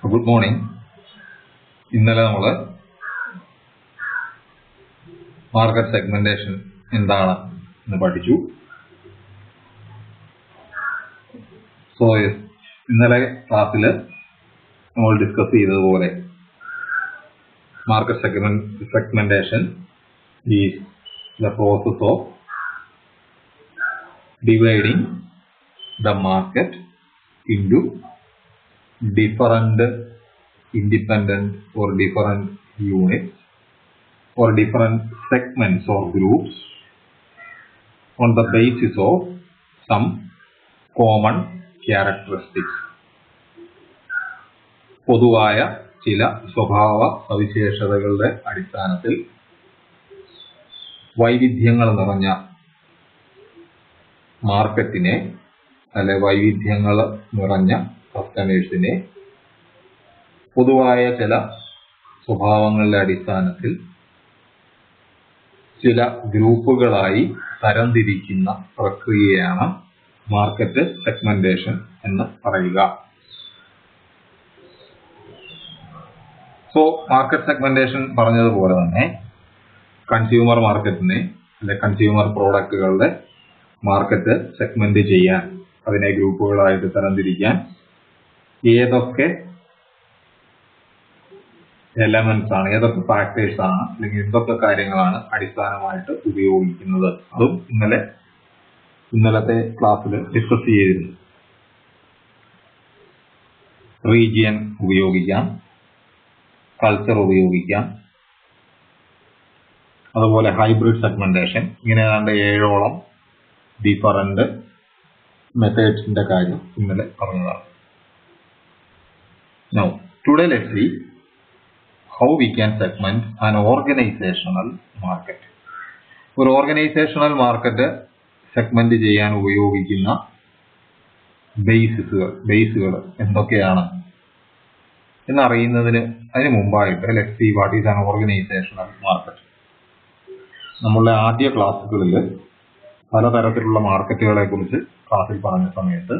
Good morning ഇന്നലെ നമ്മൾ market segmentation എന്താണ് എന്ന് പഠിച്ചു സോ ഇന്നലെ ക്ലാസ്സിൽ നമ്മൾ ഡിസ്കസ് ചെയ്തതുപോലെ market segment segmentation is the process of dividing the market into different independent or different units or different segments or groups on the basis of some common characteristics. പൊതുവായ ചില സ്വഭാവ സവിശേഷതകളുടെ അടിസ്ഥാനത്തിൽ വൈവിധ്യങ്ങൾ നിറഞ്ഞ മാർക്കറ്റിനെ അല്ലെ വൈവിധ്യങ്ങൾ നിറഞ്ഞ കസ്റ്റമേഴ്സിനെ പൊതുവായ ചില സ്വഭാവങ്ങളുടെ അടിസ്ഥാനത്തിൽ ചില ഗ്രൂപ്പുകളായി തരംതിരിക്കുന്ന പ്രക്രിയയാണ് മാർക്കറ്റ് സെഗ്മെന്റേഷൻ എന്ന് പറയുക സോ മാർക്കറ്റ് സെഗ്മെന്റേഷൻ പറഞ്ഞതുപോലെ തന്നെ കൺസ്യൂമർ മാർക്കറ്റിനെ അല്ലെ കൺസ്യൂമർ പ്രോഡക്റ്റുകളുടെ മാർക്കറ്റ് സെഗ്മെന്റ് ചെയ്യാൻ അതിനെ ഗ്രൂപ്പുകളായിട്ട് തരംതിരിക്കാൻ ഏതൊക്കെ എലമെന്റ്സ് ആണ് ഏതൊക്കെ ഫാക്ടേഴ്സ് ആണ് അല്ലെങ്കിൽ എന്തൊക്കെ കാര്യങ്ങളാണ് അടിസ്ഥാനമായിട്ട് ഉപയോഗിക്കുന്നത് അതും ഇന്നലെ ഇന്നലത്തെ ക്ലാസ്സിൽ ഡിസ്കസ് ചെയ്തിരുന്നു റീജിയൻ ഉപയോഗിക്കാം കൾച്ചർ ഉപയോഗിക്കാം അതുപോലെ ഹൈബ്രിഡ് സെഗ്മെന്റേഷൻ ഇങ്ങനെ ഏതാണ്ട് ഏഴോളം ഡിഫറന്റ് മെത്തേഡ്സിന്റെ കാര്യം ഇന്നലെ പറഞ്ഞതാണ് now today let see how we can segment an organizational market ഒരു ഓർഗനൈസേഷണൽ മാർക്കറ്റ് സെഗ്മെന്റ് ചെയ്യാൻ ഉപയോഗിക്കുന്ന ബേസിസുകൾ ബേസുകൾ എന്തൊക്കെയാണ് എന്നറിയുന്നതിന് അതിന് മുമ്പായിട്ട് let see what is an organizational market നമ്മളുടെ ആദ്യ ക്ലാസ്സുകളിൽ പലതരത്തിലുള്ള മാർക്കറ്റുകളെ കുറിച്ച് ക്ലാസ്സിൽ പറഞ്ഞ സമയത്ത്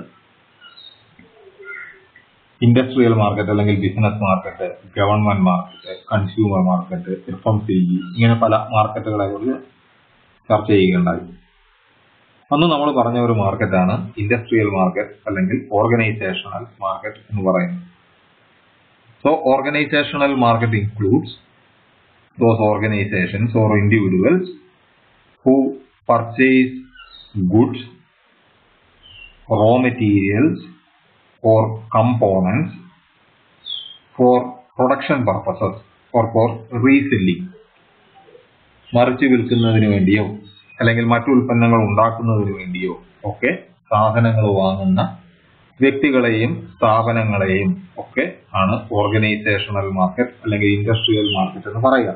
ഇൻഡസ്ട്രിയൽ മാർക്കറ്റ് അല്ലെങ്കിൽ business market government market consumer market F M C E ഇങ്ങനെ പല മാർക്കറ്റുകളെ കുറിച്ച് ചർച്ച ചെയ്യുകയുണ്ടായി അന്ന് നമ്മൾ പറഞ്ഞ ഒരു മാർക്കറ്റാണ് ഇൻഡസ്ട്രിയൽ മാർക്കറ്റ് അല്ലെങ്കിൽ ഓർഗനൈസേഷണൽ മാർക്കറ്റ് എന്ന് പറയുന്നത് so organizational market includes those organizations or individuals who purchase goods, raw materials or components for production purposes or for reselling. മറിച്ച് വിൽക്കുന്നതിന് വേണ്ടിയോ അല്ലെങ്കിൽ മറ്റു ഉൽപ്പന്നങ്ങൾ ഉണ്ടാക്കുന്നതിന് വേണ്ടിയോ ഒക്കെ സാധനങ്ങൾ വാങ്ങുന്ന വ്യക്തികളെയും സ്ഥാപനങ്ങളെയും ഒക്കെ ആണ് ഓർഗനൈസേഷണൽ മാർക്കറ്റ് അല്ലെങ്കിൽ ഇൻഡസ്ട്രിയൽ മാർക്കറ്റ് എന്ന് പറയുക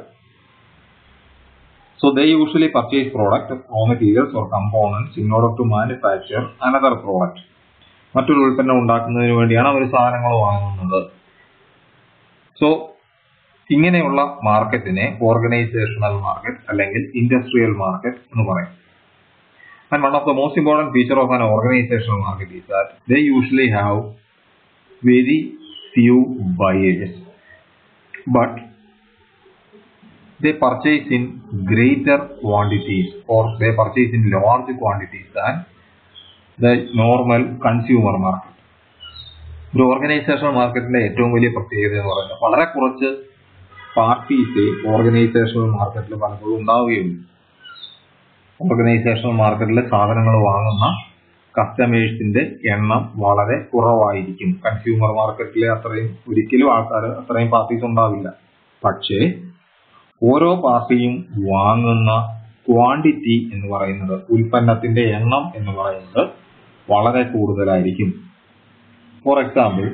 So they usually purchase product, raw materials or components in order to manufacture another product. മറ്റൊരു ഉൽപ്പന്നം ഉണ്ടാക്കുന്നതിന് വേണ്ടിയാണ് അവർ സാധനങ്ങൾ വാങ്ങുന്നത് സോ ഇങ്ങനെയുള്ള മാർക്കറ്റിനെ ഓർഗനൈസേഷണൽ മാർക്കറ്റ് അല്ലെങ്കിൽ ഇൻഡസ്ട്രിയൽ മാർക്കറ്റ് എന്ന് പറയും And one of the most important feature of an organizational market is that they usually have very few buyers. But they purchase in greater quantities or they purchase in large quantities than the normal consumer market. ഒരു organizational മാർക്കറ്റിന്റെ ഏറ്റവും വലിയ പ്രത്യേകത എന്ന് പറയുന്നത് വളരെ കുറച്ച് parties organisational മാർക്കറ്റിൽ പലപ്പോഴും ഉണ്ടാവുകയുള്ളൂ ഓർഗനൈസേഷണൽ മാർക്കറ്റിൽ സാധനങ്ങൾ വാങ്ങുന്ന കസ്റ്റമേഴ്സിന്റെ എണ്ണം വളരെ കുറവായിരിക്കും കൺസ്യൂമർ മാർക്കറ്റിലെ അത്രയും ഒരിക്കലും ആൾക്കാർ അത്രയും പാർട്ടീസ് ഉണ്ടാവില്ല പക്ഷേ ഓരോ പാർട്ടിയും വാങ്ങുന്ന ക്വാണ്ടിറ്റി എന്ന് പറയുന്നത് ഉൽപ്പന്നത്തിന്റെ എണ്ണം എന്ന് പറയുന്നത് വളരെ കൂടുതലായിരിക്കും ഫോർ എക്സാമ്പിൾ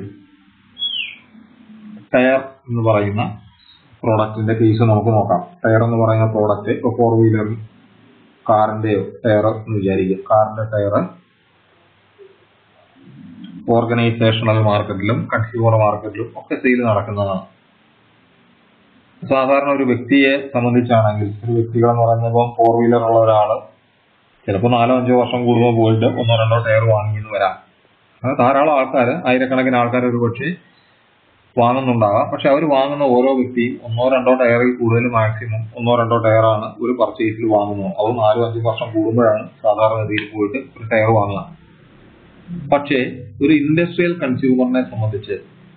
ടയർ എന്ന് പറയുന്ന പ്രോഡക്റ്റിന്റെ കേസ് നമുക്ക് നോക്കാം ടയർ എന്ന് പറയുന്ന പ്രോഡക്റ്റ് ഇപ്പൊ ഫോർ വീലർ കാറിന്റെയോ ടയർ എന്ന് വിചാരിക്കുക കാറിന്റെ ടയർ ഓർഗനൈസേഷണൽ മാർക്കറ്റിലും കൺസ്യൂമർ മാർക്കറ്റിലും ഒക്കെ സെയിൽ നടക്കുന്നതാണ് സാധാരണ ഒരു വ്യക്തിയെ സംബന്ധിച്ചാണെങ്കിൽ ഒരു വ്യക്തികൾ എന്ന് പറയുമ്പോൾ ഫോർ വീലർ ഉള്ള ഒരാള് ചിലപ്പോൾ നാലോ അഞ്ചോ വർഷം കൂടുമ്പോൾ പോയിട്ട് ഒന്നോ രണ്ടോ ടയർ വാങ്ങിയെന്ന് വരാം അത് ധാരാളം ആൾക്കാർ ആയിരക്കണക്കിന് ആൾക്കാർ ഒരു പക്ഷേ വാങ്ങുന്നുണ്ടാകാം പക്ഷെ അവർ വാങ്ങുന്ന ഓരോ വ്യക്തിയും ഒന്നോ രണ്ടോ ടയറിൽ കൂടുതൽ മാക്സിമം ഒന്നോ രണ്ടോ ടയറാണ് ഒരു പർച്ചേസിൽ വാങ്ങുന്നത് അത് നാലും അഞ്ചും വർഷം കൂടുമ്പോഴാണ് സാധാരണഗതിയിൽ പോയിട്ട് ഒരു ടയർ വാങ്ങുക പക്ഷേ ഒരു ഇൻഡസ്ട്രിയൽ കൺസ്യൂമറിനെ സംബന്ധിച്ച്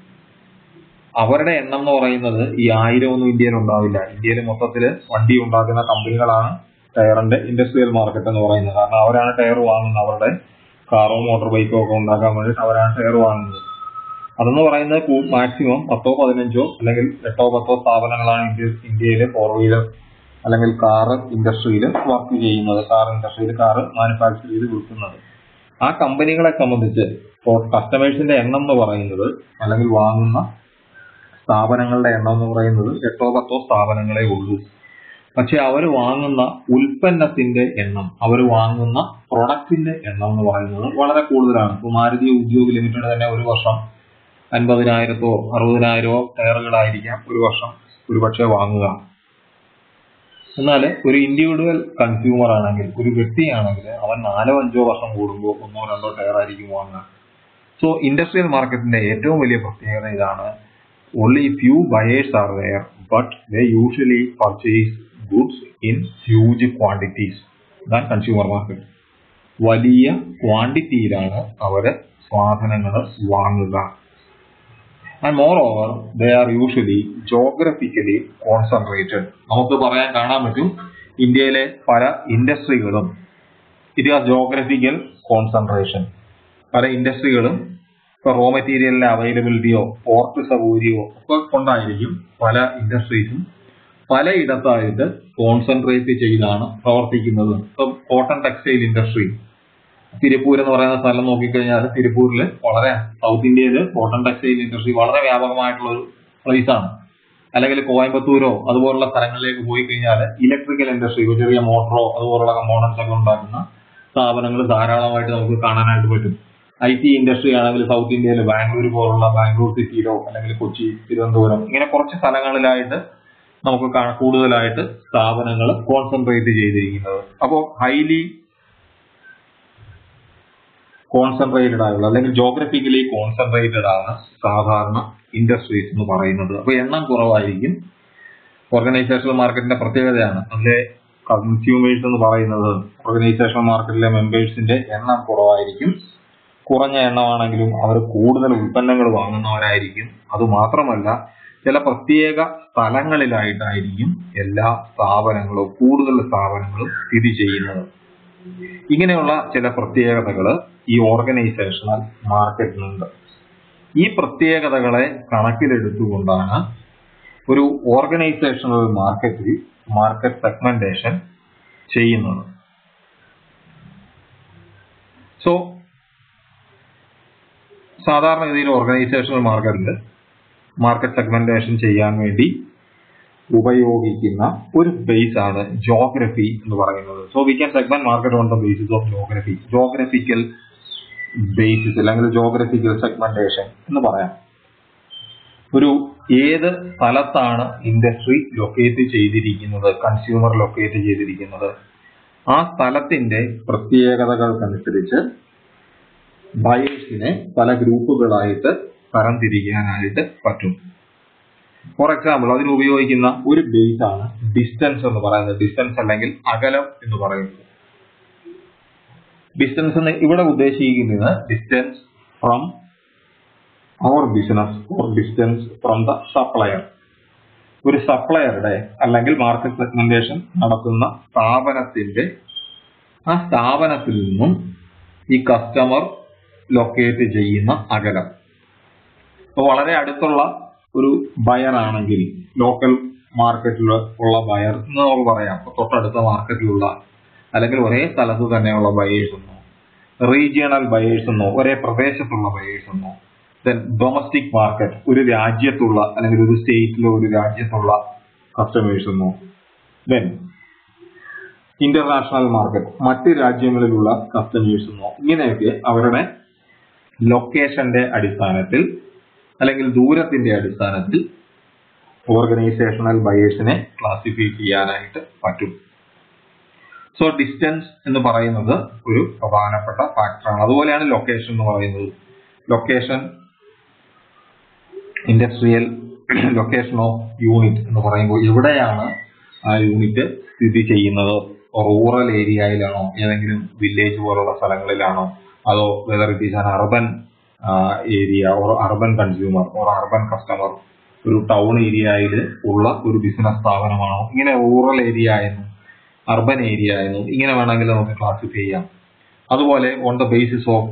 അവരുടെ എണ്ണം എന്ന് പറയുന്നത് ഈ ആയിരം ഒന്നും ഇന്ത്യയിൽ ഉണ്ടാവില്ല ഇന്ത്യയിൽ മൊത്തത്തിൽ വണ്ടി ഉണ്ടാക്കുന്ന കമ്പനികളാണ് ടയറിന്റെ ഇൻഡസ്ട്രിയൽ മാർക്കറ്റ് എന്ന് പറയുന്നത് കാരണം അവരാണ് ടയർ വാങ്ങുന്നത് അവരുടെ കാറോ മോട്ടോർ ബൈക്കോ ഒക്കെ ഉണ്ടാക്കാൻ വേണ്ടിയിട്ട് അവരാണ് ടയർ വാങ്ങുന്നത് അതെന്ന് പറയുന്നത് മാക്സിമം പത്തോ പതിനഞ്ചോ അല്ലെങ്കിൽ എട്ടോ പത്തോ സ്ഥാപനങ്ങളാണ് ഇന്ത്യ ഇന്ത്യയിലെ ഫോർ വീലർ അല്ലെങ്കിൽ കാർ ഇൻഡസ്ട്രിയിൽ വർക്ക് ചെയ്യുന്നത് കാർ ഇൻഡസ്ട്രിയിൽ കാർ മാനുഫാക്ചർ ചെയ്ത് വിൽക്കുന്നത് ആ കമ്പനികളെ സംബന്ധിച്ച് കസ്റ്റമേഴ്സിന്റെ എണ്ണം എന്ന് പറയുന്നത് അല്ലെങ്കിൽ വാങ്ങുന്ന സ്ഥാപനങ്ങളുടെ എണ്ണം എന്ന് പറയുന്നത് എട്ടോ പത്തോ സ്ഥാപനങ്ങളെ ഉള്ളൂ പക്ഷെ അവർ വാങ്ങുന്ന ഉൽപ്പന്നത്തിന്റെ എണ്ണം അവർ വാങ്ങുന്ന പ്രൊഡക്റ്റിന്റെ എണ്ണം എന്ന് പറയുന്നത് വളരെ കൂടുതലാണ് ഇപ്പോൾ മാരുതി ഉദ്योग ലിമിറ്റഡ് തന്നെ ഒരു വർഷം അൻപതിനായിരത്തോ അറുപതിനായിരമോ ടയറുകളായിരിക്കാം ഒരു വർഷം ഒരുപക്ഷെ വാങ്ങുക എന്നാൽ ഒരു ഇൻഡിവിജ്വൽ കൺസ്യൂമർ ആണെങ്കിൽ ഒരു വ്യക്തിയാണെങ്കിൽ അവൻ നാലോ അഞ്ചോ വർഷം കൂടുമ്പോൾ ഒന്നോ രണ്ടോ ടയർ ആയിരിക്കും വാങ്ങുക സോ ഇൻഡസ്ട്രിയൽ മാർക്കറ്റിന്റെ ഏറ്റവും വലിയ പ്രത്യേകത ഇതാണ് only few buyers are there but they usually purchase goods in huge quantities than consumer market വലിയ ക്വാണ്ടിറ്റിയിലാണ് അവര് സാധനങ്ങൾ വാങ്ങുക and more over they are usually geographically concentrated നമുക്ക് പറയാൻ കാണാൻ പറ്റും ഇന്ത്യയിലെ പല ഇൻഡസ്ട്രികളും ഇറ്റ് ആർ ജോഗ്രഫിക്കൽ കോൺസെൻട്രേഷൻ പല ഇൻഡസ്ട്രികളും ഇപ്പൊ റോ മെറ്റീരിയലിന്റെ അവൈലബിലിറ്റിയോ പോർട്ട് സൗകര്യമോ ഒക്കെ കൊണ്ടായിരിക്കും പല ഇൻഡസ്ട്രീസും പലയിടത്തായിട്ട് കോൺസെൻട്രേറ്റ് ചെയ്താണ് പ്രവർത്തിക്കുന്നത് ഇപ്പൊ കോട്ടൺ ടെക്സ്റ്റൈൽ ഇൻഡസ്ട്രി തിരുപ്പൂർ എന്ന് പറയുന്ന സ്ഥലം നോക്കിക്കഴിഞ്ഞാൽ തിരുപ്പൂരിൽ വളരെ സൗത്ത് ഇന്ത്യയിൽ കോട്ടൺ ടെക്സ്റ്റൈൽ ഇൻഡസ്ട്രി വളരെ വ്യാപകമായിട്ടുള്ള ഒരു പ്ലേസ് ആണ് അല്ലെങ്കിൽ കോയമ്പത്തൂരോ അതുപോലുള്ള സ്ഥലങ്ങളിലേക്ക് പോയി കഴിഞ്ഞാൽ ഇലക്ട്രിക്കൽ ഇൻഡസ്ട്രി ചെറിയ മോട്ടറോ അതുപോലുള്ള കമ്പോണൻസ് ഒക്കെ ഉണ്ടാക്കുന്ന സ്ഥാപനങ്ങൾ ധാരാളമായിട്ട് നമുക്ക് കാണാനായിട്ട് പറ്റും ഐ ടി ഇൻഡസ്ട്രി ആണെങ്കിൽ സൗത്ത് ഇന്ത്യയിൽ ബാംഗ്ലൂർ പോലുള്ള ബാംഗ്ലൂർ സിറ്റിയിലോ അല്ലെങ്കിൽ കൊച്ചി തിരുവനന്തപുരം ഇങ്ങനെ കുറച്ച് സ്ഥലങ്ങളിലായിട്ട് നമുക്ക് കാണാം കൂടുതലായിട്ട് സ്ഥാപനങ്ങൾ കോൺസെൻട്രേറ്റ് ചെയ്തിരിക്കുന്നത് അപ്പോൾ ഹൈലി കോൺസെൻട്രേറ്റഡ് ആയുള്ള അല്ലെങ്കിൽ ജോഗ്രഫിക്കലി കോൺസെൻട്രേറ്റഡ് ആണ് സാധാരണ ഇൻഡസ്ട്രീസ് എന്ന് പറയുന്നത് അപ്പൊ എണ്ണം കുറവായിരിക്കും ഓർഗനൈസേഷണൽ മാർക്കറ്റിന്റെ പ്രത്യേകതയാണ് അതിലെ കൺസ്യൂമേഴ്സ് എന്ന് പറയുന്നത് ഓർഗനൈസേഷണൽ മാർക്കറ്റിലെ മെമ്പേഴ്സിന്റെ എണ്ണം കുറവായിരിക്കും കുറഞ്ഞ എണ്ണമാണെങ്കിലും അവർ കൂടുതൽ ഉൽപ്പന്നങ്ങൾ വാങ്ങുന്നവരായിരിക്കും അതുമാത്രമല്ല ചില പ്രത്യേക സ്ഥലങ്ങളിലായിട്ടായിരിക്കും എല്ലാ സ്ഥാപനങ്ങളും കൂടുതൽ സ്ഥാപനങ്ങളും സ്ഥിതി ചെയ്യുന്നത് ഇങ്ങനെയുള്ള ചില പ്രത്യേകതകൾ ഈ ഓർഗനൈസേഷണൽ മാർക്കറ്റിനുണ്ട് ഈ പ്രത്യേകതകളെ കണക്കിലെടുത്തുകൊണ്ടാണ് ഒരു ഓർഗനൈസേഷണൽ മാർക്കറ്റിൽ മാർക്കറ്റ് സെഗ്മെന്റേഷൻ ചെയ്യുന്നത് സോ സാധാരണഗതിയിൽ ഓർഗനൈസേഷണൽ മാർക്കറ്റിൽ മാർക്കറ്റ് സെഗ്മെന്റേഷൻ ചെയ്യാൻ വേണ്ടി ഉപയോഗിക്കുന്ന ഒരു ബേസ് ആണ് ജോഗ്രഫി എന്ന് പറയുന്നത് so we can segment market on the basis of geography geographical basis അല്ലെങ്കിൽ ജോഗ്രഫിക്കൽ സെഗ്മെന്റേഷൻ എന്ന് പറയാം ഒരു ഏത് സ്ഥലത്താണ് ഇൻഡസ്ട്രി ലൊക്കേറ്റ് ചെയ്തിരിക്കുന്നത് കൺസ്യൂമർ ലൊക്കേറ്റ് ചെയ്തിരിക്കുന്നത് ആ സ്ഥലത്തിന്റെ പ്രത്യേകതകൾക്കനുസരിച്ച് ബയേഴ്സിനെ പല ഗ്രൂപ്പുകളായിട്ട് തരംതിരിക്കാനായിട്ട് പറ്റും ഫോർ എക്സാമ്പിൾ അതിന് ഉപയോഗിക്കുന്ന ഒരു ബേസ് ആണ് ഡിസ്റ്റൻസ് എന്ന് പറയുന്നത് ഡിസ്റ്റൻസ് അല്ലെങ്കിൽ അകലം എന്ന് പറയുന്നത് ഡിസ്റ്റൻസ് എന്ന് ഇവിടെ ഉദ്ദേശിക്കുന്നത് distance from our business or distance from the supplier ഒരു സപ്ലയറുടെ അല്ലെങ്കിൽ മാർക്കറ്റ് സെഗ്മെന്റേഷൻ നടത്തുന്ന സ്ഥാപനത്തിന്റെ ആ സ്ഥാപനത്തിൽ നിന്നും ഈ കസ്റ്റമർ ലൊക്കേറ്റ് ചെയ്യുന്ന അകലം ഇപ്പൊ വളരെ അടുത്തുള്ള ഒരു ബയർ ആണെങ്കിൽ ലോക്കൽ മാർക്കറ്റിൽ ഉള്ള ബയർ എന്ന് നമുക്ക് പറയാം ഇപ്പൊ തൊട്ടടുത്ത മാർക്കറ്റിലുള്ള അല്ലെങ്കിൽ ഒരേ സ്ഥലത്ത് തന്നെയുള്ള ബയേഴ്സ് എന്നോ റീജിയണൽ ബയേഴ്സ് എന്നോ ഒരേ പ്രദേശത്തുള്ള ബയേഴ്സ് എന്നോ ദെൻ ഡൊമസ്റ്റിക് മാർക്കറ്റ് ഒരു രാജ്യത്തുള്ള അല്ലെങ്കിൽ ഒരു സ്റ്റേറ്റിലോ ഒരു രാജ്യത്തുള്ള കസ്റ്റമേഴ്സ് എന്നോ ദെൻ ഇന്റർനാഷണൽ മാർക്കറ്റ് മറ്റ് രാജ്യങ്ങളിലുള്ള കസ്റ്റമേഴ്സ് എന്നോ ഇങ്ങനെയൊക്കെ അവരുടെ ലൊക്കേഷന്റെ അടിസ്ഥാനത്തിൽ അല്ലെങ്കിൽ ദൂരത്തിന്റെ അടിസ്ഥാനത്തിൽ ഓർഗനൈസേഷണൽ ബയേഴ്സിനെ ക്ലാസിഫൈ ചെയ്യാനായിട്ട് പറ്റും സോ ഡിസ്റ്റൻസ് എന്ന് പറയുന്നത് ഒരു പ്രധാനപ്പെട്ട ഫാക്ടറാണ് അതുപോലെയാണ് ലൊക്കേഷൻ എന്ന് പറയുന്നത് location industrial location of unit എന്ന് പറയുമ്പോൾ എവിടെയാണ് ആ യൂണിറ്റ് സ്ഥിതി ചെയ്യുന്നത് റൂറൽ ഏരിയയിലാണോ ഏതെങ്കിലും വില്ലേജ് പോലുള്ള സ്ഥലങ്ങളിലാണോ അതോ whether it is an urban area or urban consumer or urban customer ഒരു ടൗൺ ഏരിയയിൽ ഉള്ള ഒരു ബിസിനസ് സ്ഥാപനമാണോ ഇങ്ങനെ റൂറൽ ഏരിയ എന്നും അർബൻ ഏരിയ എന്നും ഇങ്ങനെ വേണമെങ്കിൽ നമുക്ക് ക്ലാസിഫൈ ചെയ്യാം അതുപോലെ on the basis of